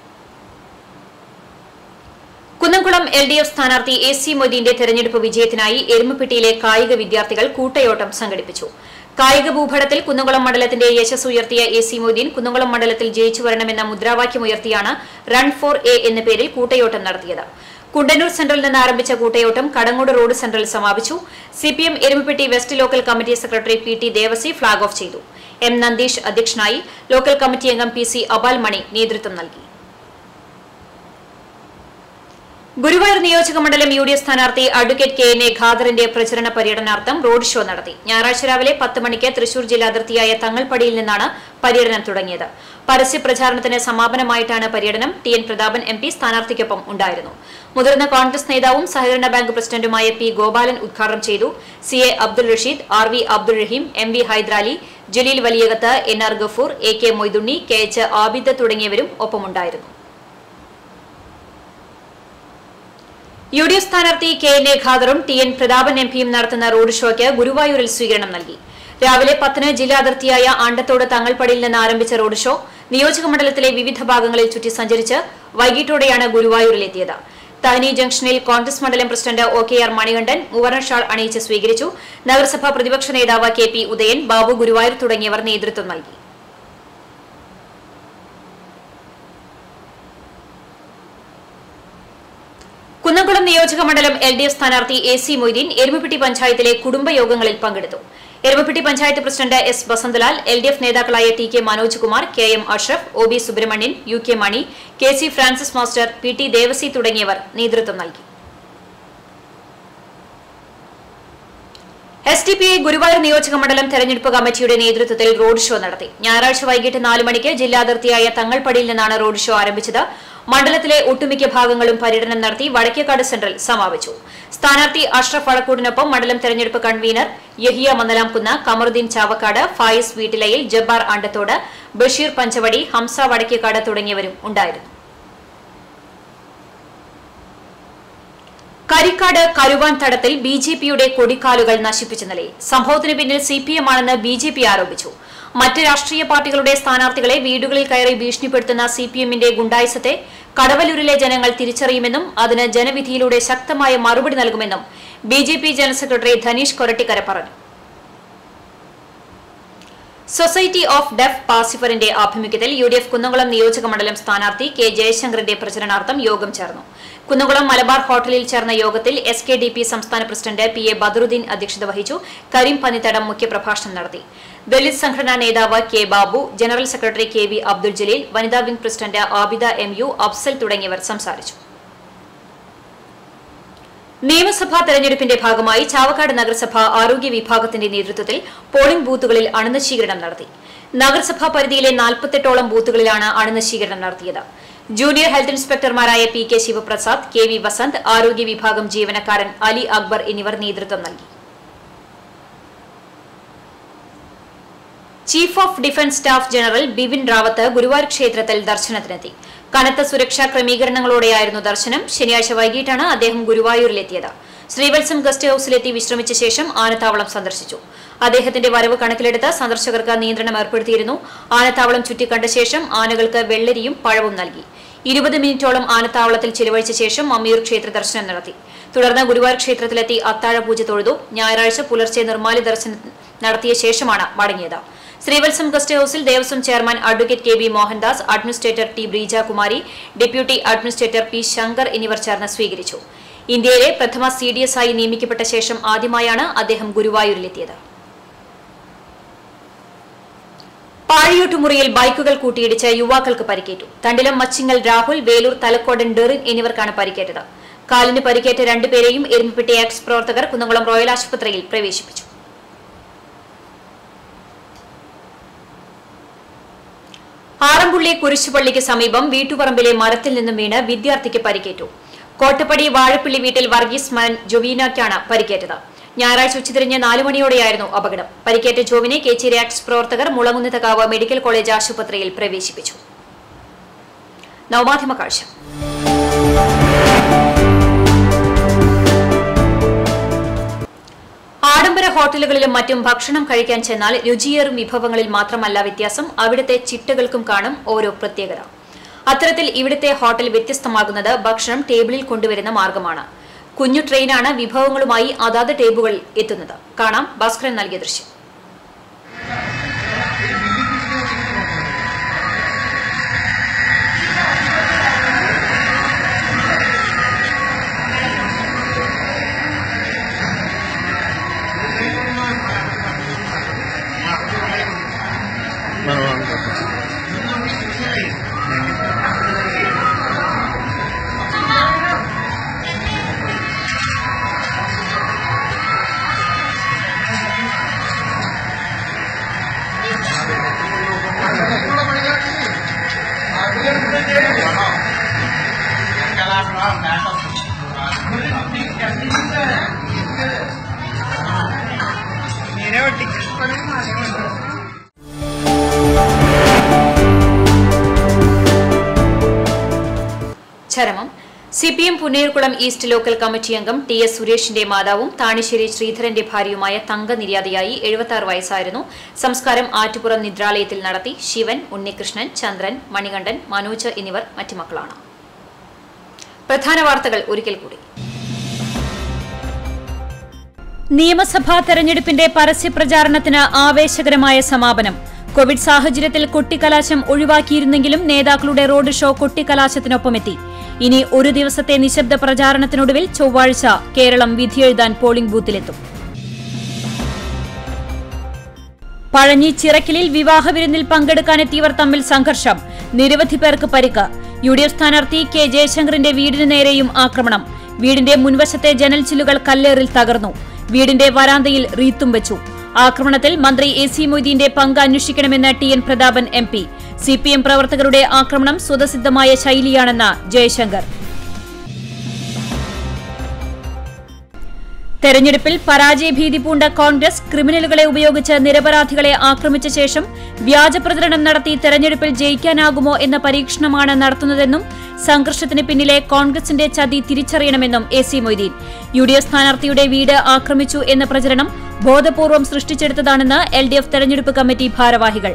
കുന്നംകുളം എൽ ഡി എഫ് സ്ഥാനാർത്ഥി എ സി മൊയ്തീന്റെ തെരഞ്ഞെടുപ്പ് വിജയത്തിനായി എരുമപ്പെട്ടിയിലെ കായിക വിദ്യാർത്ഥികൾ കൂട്ടയോട്ടം സംഘടിപ്പിച്ചു കായിക ഭൂപടത്തിൽ കുന്നംകുളം മണ്ഡലത്തിന്റെ യശസ് ഉയർത്തിയ എ സി മൊയ്തീൻ കുന്നംകുളം മണ്ഡലത്തിൽ ജയിച്ചു വരണമെന്ന മുദ്രാവാക്യമുയർത്തിയാണ് റൺ ഫോർ എ എന്ന പേരിൽ കൂട്ടയോട്ടം നടത്തിയത് കുണ്ടന്നൂർ സെന്ററിൽ നിന്ന് ആരംഭിച്ച കൂട്ടയോട്ടം കടങ്ങോട് റോഡ് സെന്ററിൽ സമാപിച്ചു CPM Erumapetty west local committee secretary P T Devasi flag off ചെയ്തു എം നന്ദീഷ് അധ്യക്ഷനായി ലോക്കൽ കമ്മിറ്റി അംഗം പി സി അബാൽ മണി നേതൃത്വം നൽകി ഗുരുവായൂർ നിയോജക മണ്ഡലം യു ഡി എഫ് സ്ഥാനാർത്ഥി അഡ്വക്കേറ്റ് കെ എൻ എ ഖാദറിന്റെ പ്രചരണ പര്യടനാർത്ഥം റോഡ് ഷോ നടത്തി ഞായറാഴ്ച രാവിലെ പത്ത് മണിക്ക് തൃശൂർ ജില്ലാ അതിർത്തിയായ തങ്ങൾപ്പടിയിൽ നിന്നാണ് പര്യടനം തുടങ്ങിയത് പരസ്യ പ്രചാരണത്തിന് സമാപനമായിട്ടാണ് പര്യടനം T N Prathapan M P സ്ഥാനാർത്ഥിക്കൊപ്പം ഉണ്ടായിരുന്നു മുതിർന്ന കോൺഗ്രസ് നേതാവും സഹകരണ ബാങ്ക് പ്രസിഡന്റുമായ പി ഗോപാലൻ ഉദ്ഘാടനം ചെയ്തു C A Abdul Rasheed R V Abdul Rahim M V Hyderali Jaleel Valiyakath N R Gafoor A K Moidunni K H Abid തുടങ്ങിയവരും ഒപ്പമുണ്ടായിരുന്നു യു ഡി എഫ് സ്ഥാനാർത്ഥി കെ എൻ എ ഖാദറും ടി എൻ പ്രതാപൻ എം പിയും നടത്തുന്ന റോഡ് ഷോയ്ക്ക് ഗുരുവായൂരിൽ സ്വീകരണം നൽകി രാവിലെ പത്തിന് ജില്ലാ അതിർത്തിയായ ആണ്ടത്തോട് തങ്ങൾപ്പടിയിൽ നിന്ന് ആരംഭിച്ച റോഡ് ഷോ നിയോജക മണ്ഡലത്തിലെ വിവിധ ഭാഗങ്ങളിൽ ചുറ്റി സഞ്ചരിച്ച് വൈകിട്ടോടെയാണ് ഗുരുവായൂരിലെത്തിയത് തഹനി ജംഗ്ഷനിൽ കോൺഗ്രസ് മണ്ഡലം president O K R Manikandan മുവർണ ഷാൾ അണിയിച്ച് സ്വീകരിച്ചു നഗരസഭാ പ്രതിപക്ഷ നേതാവ് കെ പി ഉദയൻ ബാബു ഗുരുവായൂർ തുടങ്ങിയവർ നേതൃത്വം നൽകി കുന്നംകുളം നിയോജക മണ്ഡലം എൽ ഡി എഫ് സ്ഥാനാർത്ഥി എ സി മൊയ്തീൻ എരുമപ്പെട്ടി പഞ്ചായത്തിലെ കുടുംബയോഗങ്ങളിൽ പങ്കെടുത്തു Erumapetty panchayat president S Vasanthalal L D F നേതാക്കളായ T K Manoj Kumar K M Ashraf O B Subrahmanyan U K Mani K C Francis master P T Devasi തുടങ്ങിയവർ നേതൃത്വം നൽകി S D P I Guruvayur നിയോജക മണ്ഡലം തെരഞ്ഞെടുപ്പ് കമ്മിറ്റിയുടെ നേതൃത്വത്തിൽ റോഡ് ഷോ നടത്തി ഞായറാഴ്ച വൈകിട്ട് നാല് മണിക്ക് ജില്ലാ അതിർത്തിയായ തങ്ങൾപ്പടിയിൽ നിന്നാണ് റോഡ് ഷോ ആരംഭിച്ചത് മണ്ഡലത്തിലെ ഒട്ടുമിക്ക ഭാഗങ്ങളും പര്യടനം നടത്തി വടക്കേക്കാട് സെന്ററിൽ സമാപിച്ചു സ്ഥാനാർത്ഥി അഷ്റഫ് വടക്കൂടിനൊപ്പം മണ്ഡലം തെരഞ്ഞെടുപ്പ് കൺവീനർ യഹിയ മന്ദലാംകുന്ന് കമറുദ്ദീൻ ചാവക്കാട് ഫായിസ് വീട്ടിലയിൽ ജബ്ബാർ ആണ്ടത്തോട് ബഷീർ പഞ്ചവടി ഹംസ വടക്കേക്കാട് തുടങ്ങിയവരും ഉണ്ടായിരുന്നു കരിക്കാട് കരുവാൻ തടത്തിൽ ബി ജെ പിയുടെ കൊടിക്കാലുകൾ നശിപ്പിച്ച നിലയിൽ സംഭവത്തിന് പിന്നിൽ സി പി എം ആണെന്ന് ബി ജെ പി ആരോപിച്ചു മറ്റ് രാഷ്ട്രീയ പാർട്ടികളുടെ സ്ഥാനാർത്ഥികളെ വീടുകളിൽ കയറി ഭീഷണിപ്പെടുത്തുന്ന സി പി എമ്മിന്റെ ഗുണ്ടായിസത്തെ കടവല്ലൂരിലെ ജനങ്ങൾ തിരിച്ചറിയുമെന്നും അതിന് ജനവിധിയിലൂടെ ശക്തമായ മറുപടി നൽകുമെന്നും B J P general secretary Dhaneesh Korattikkara പറഞ്ഞു സൊസൈറ്റി ഓഫ് ഡെഫ് പാസിഫറിന്റെ ആഭിമുഖ്യത്തിൽ യു ഡി എഫ് കുന്നംകുളം നിയോജക മണ്ഡലം സ്ഥാനാർത്ഥി കെ ജയശങ്കറിന്റെ പ്രചരണാർത്ഥം യോഗം ചേർന്നു കുന്നംകുളം മലബാർ ഹോട്ടലിൽ ചേർന്ന യോഗത്തിൽ എസ് കെ ഡി പി സംസ്ഥാന പ്രസിഡന്റ് പി എ ബദറുദ്ദീൻ അധ്യക്ഷത വഹിച്ചു കരീം പന്നിത്തടം മുഖ്യപ്രഭാഷണം നടത്തി ദളിത് സംഘടനാ നേതാവ് K Babu general secretary K V Abdul Jaleel വനിതാ wing president Abida M U Afzal തുടങ്ങിയവർ സംസാരിച്ചു നിയമസഭാ തെരഞ്ഞെടുപ്പിന്റെ ഭാഗമായി ചാവക്കാട് നഗരസഭ ആരോഗ്യ വിഭാഗത്തിന്റെ നേതൃത്വത്തിൽ പോളിംഗ് ബൂത്തുകളിൽ അണുനശീകരണം നടത്തി നഗരസഭാ പരിധിയിലെ നാൽപ്പത്തെട്ടോളം ബൂത്തുകളിലാണ് അണുനശീകരണം നടത്തിയത് ജൂനിയർ ഹെൽത്ത് ഇൻസ്പെക്ടർമാരായ P K Sivaprasad K V Vasanth ആരോഗ്യ വിഭാഗം ജീവനക്കാരൻ അലി അക്ബർ എന്നിവർ നേതൃത്വം നൽകി chief of defence staff general Bipin Rawat Guruvayur ക്ഷേത്രത്തിൽ ദർശനത്തിനെത്തി കനത്ത സുരക്ഷാ ക്രമീകരണങ്ങളോടെയായിരുന്നു ദർശനം ശനിയാഴ്ച വൈകിട്ടാണ് അദ്ദേഹം ഗുരുവായൂരിലെത്തിയത് ശ്രീവത്സം ഗസ്റ്റ് ഹൌസിലെത്തി വിശ്രമിച്ച ശേഷം ആനത്താവളം സന്ദർശിച്ചു അദ്ദേഹത്തിന്റെ വരവ് കണക്കിലെടുത്ത് സന്ദർശകർക്ക് നിയന്ത്രണം ഏർപ്പെടുത്തിയിരുന്നു ആനത്താവളം ചുറ്റിക്കണ്ട ശേഷം ആനകൾക്ക് വെള്ളരിയും പഴവും നൽകി ഇരുപത് മിനിറ്റോളം ആനത്താവളത്തിൽ ചിലവഴിച്ച ശേഷം അമീർ ക്ഷേത്ര ദർശനം നടത്തി തുടർന്ന് ഗുരുവായൂർ ക്ഷേത്രത്തിലെത്തി അത്താഴ പൂജ തൊഴുതു ഞായറാഴ്ച പുലർച്ചെ നിർമ്മാല്യ ദർശനം നടത്തിയ ശേഷമാണ് മടങ്ങിയത് ശ്രീവത്സം ഗസ്റ്റ് ഹൌസിൽ Devaswom chairman advocate K B Mohandas administrator T Breeja Kumari deputy administrator P Shankar എന്നിവർ ചേർന്ന് സ്വീകരിച്ചു ഇന്ത്യയിലെ പ്രഥമ സി ഡി എസ് ആയി നിയമിക്കപ്പെട്ട ശേഷം ആദ്യമായാണ് അദ്ദേഹം ഗുരുവായൂരിലെത്തിയത് പാഴിയോട്ടുമുറിയിൽ ബൈക്കുകൾ കൂട്ടിയിടിച്ച് യുവാക്കൾക്ക് പരിക്കേറ്റു തണ്ടിലം മച്ചിങ്ങൽ രാഹുൽ വേലൂർ തലക്കോടൻ ഡെറിൻ എന്നിവർക്കാണ് പരിക്കേറ്റത് കാലിന് പരിക്കേറ്റ രണ്ടുപേരെയും എരുമപ്പെട്ടി എക്സ് പ്രവർത്തകർ കുന്നംകുളം റോയൽ ആശുപത്രിയിൽ പ്രവേശിപ്പിച്ചു ആറമ്പുള്ളി കുരിശുപള്ളിക്ക് സമീപം വീട്ടുപറമ്പിലെ മരത്തിൽ നിന്നും വീണ് വിദ്യാർത്ഥിക്ക് പരിക്കേറ്റു കോട്ടപ്പടി വാഴപ്പിള്ളി വീട്ടിൽ വർഗീസ് മൻ ജൊവീനയ്ക്കാണ് പരിക്കേറ്റത് ഞായറാഴ്ച ഉച്ചതിരിഞ്ഞ് നാലു മണിയോടെയായിരുന്നു അപകടം പരിക്കേറ്റ ജോവിനെ കേച്ചേരി ആക്ട്സ് പ്രവർത്തകർ മുളമുന്നതകാവ് മെഡിക്കൽ കോളേജ് ആശുപത്രിയിൽ പ്രവേശിപ്പിച്ചു നവമാധ്യമ കാഴ്ച ആഡംബര ഹോട്ടലുകളിലും മറ്റും ഭക്ഷണം കഴിക്കാൻ ചെന്നാൽ രുചിയേറും വിഭവങ്ങളിൽ മാത്രമല്ല വ്യത്യാസം അവിടുത്തെ ചിട്ടകൾക്കും കാണും ഓരോ പ്രത്യേകത അത്തരത്തിൽ ഇവിടുത്തെ ഹോട്ടൽ വ്യത്യസ്തമാകുന്നത് ഭക്ഷണം ടേബിളിൽ കൊണ്ടുവരുന്ന മാർഗമാണ് കുഞ്ഞു ട്രെയിനാണ് വിഭവങ്ങളുമായി അതാത് ടേബിളുകൾ എത്തുന്നത് കാണാം ഭാസ്കരൻ നൽകിയ ദൃശ്യം ചരമം C P M Punnayurkulam east local committee അംഗം ടി എസ് സുരേഷിന്റെ മാതാവും താണിശ്ശേരി ശ്രീധരന്റെ ഭാര്യയുമായ തങ്ക നിര്യാതയായി എഴുപത്തി ആറ് വയസ്സായിരുന്നു സംസ്കാരം ആറ്റുപുറം നിദ്രാലയത്തിൽ നടത്തി ശിവൻ ഉണ്ണികൃഷ്ണൻ ചന്ദ്രൻ മണികണ്ഠൻ മനോജ് എന്നിവർ മറ്റു മക്കളാണ് പ്രധാന വാർത്തകൾ ഒരിക്കൽ കൂടി നിയമസഭാ തെരഞ്ഞെടുപ്പിന്റെ പരസ്യ പ്രചാരണത്തിന് ആവേശകരമായ സമാപനം കോവിഡ് സാഹചര്യത്തിൽ കൊട്ടിക്കലാശം ഒഴിവാക്കിയിരുന്നെങ്കിലും നേതാക്കളുടെ റോഡ് ഷോ കൊട്ടിക്കലാശത്തിനൊപ്പമെത്തി ഇനി ഒരു ദിവസത്തെ നിശബ്ദ പ്രചാരണത്തിനൊടുവിൽ ചൊവ്വാഴ്ച കേരളം വിധിയെഴുതാൻ പോളിംഗ് ബൂത്തിലെത്തും പഴഞ്ഞി ചിറക്കലിൽ വിവാഹ വിരുന്നിൽ പങ്കെടുക്കാനെത്തിയവർ തമ്മിൽ സംഘർഷം നിരവധി പേർക്ക് പരിക്ക് യു ഡി എഫ് സ്ഥാനാർത്ഥി കെ ജയശങ്കറിന്റെ വീടിന് നേരെയും ആക്രമണം വീടിന്റെ മുൻവശത്തെ ജനൽ ചില്ലുകൾ കല്ലേറിൽ തകർന്നു വീടിന്റെ വരാന്തയിൽ റീത്തും വെച്ചു ആക്രമണത്തിൽ മന്ത്രി എ സി മൊയ്തീന്റെ പങ്ക് അന്വേഷിക്കണമെന്ന് T N Prathapan M P C P M പ്രവർത്തകരുടെ ആക്രമണം സ്വതസിദ്ധമായ ശൈലിയാണെന്ന് ജയശങ്കർ തെരഞ്ഞെടുപ്പിൽ പരാജയഭീതി പൂണ്ട കോൺഗ്രസ് ക്രിമിനലുകളെ ഉപയോഗിച്ച് നിരപരാധികളെ ആക്രമിച്ച ശേഷം വ്യാജ പ്രചരണം നടത്തി തെരഞ്ഞെടുപ്പിൽ ജയിക്കാനാകുമോ എന്ന പരീക്ഷണമാണ് നടത്തുന്നതെന്നും സംഘർഷത്തിന് പിന്നിലെ കോൺഗ്രസിന്റെ ചതി തിരിച്ചറിയണമെന്നും A C Moideen U D F സ്ഥാനാർത്ഥിയുടെ വീട് ആക്രമിച്ചു എന്ന പ്രചരണം ബോധപൂർവം സൃഷ്ടിച്ചെടുത്തതാണെന്ന് എൽ ഡി എഫ് തെരഞ്ഞെടുപ്പ് കമ്മിറ്റി ഭാരവാഹികൾ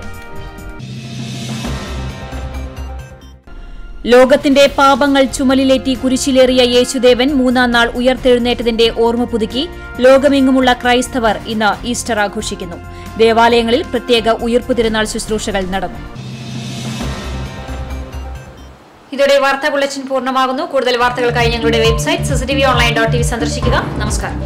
ലോകത്തിന്റെ പാപങ്ങൾ ചുമലിലേറ്റി കുരിശിലേറിയ യേശുദേവൻ മൂന്നാം നാൾ ഉയർത്തെഴുന്നേറ്റതിന്റെ ഓർമ്മ പുതുക്കി ലോകമെങ്ങുമുള്ള ക്രൈസ്തവർ ഇന്ന് ഈസ്റ്റർ ആഘോഷിക്കുന്നു ദേവാലയങ്ങളിൽ പ്രത്യേക ഉയർപ്പു തിരുനാൾ ശുശ്രൂഷകൾ നടന്നു ഇതോടെ വാർത്താ ബുള്ളറ്റിൻ പൂർണ്ണമാകുന്നു കൂടുതൽ വാർത്തകൾക്കായി ഞങ്ങളുടെ website CCTV online dot T V സന്ദർശിക്കുക നമസ്കാരം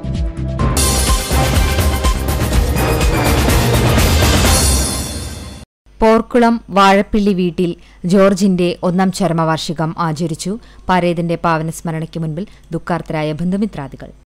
പോർക്കുളം വാഴപ്പിള്ളി വീട്ടിൽ ജോർജിന്റെ ഒന്നാം ചരമവാർഷികം ആചരിച്ചു പരേതിന്റെ പാവനസ്മരണയ്ക്ക് മുൻപിൽ ദുഃഖാർത്തരായ ബന്ധുമിത്രാദികൾ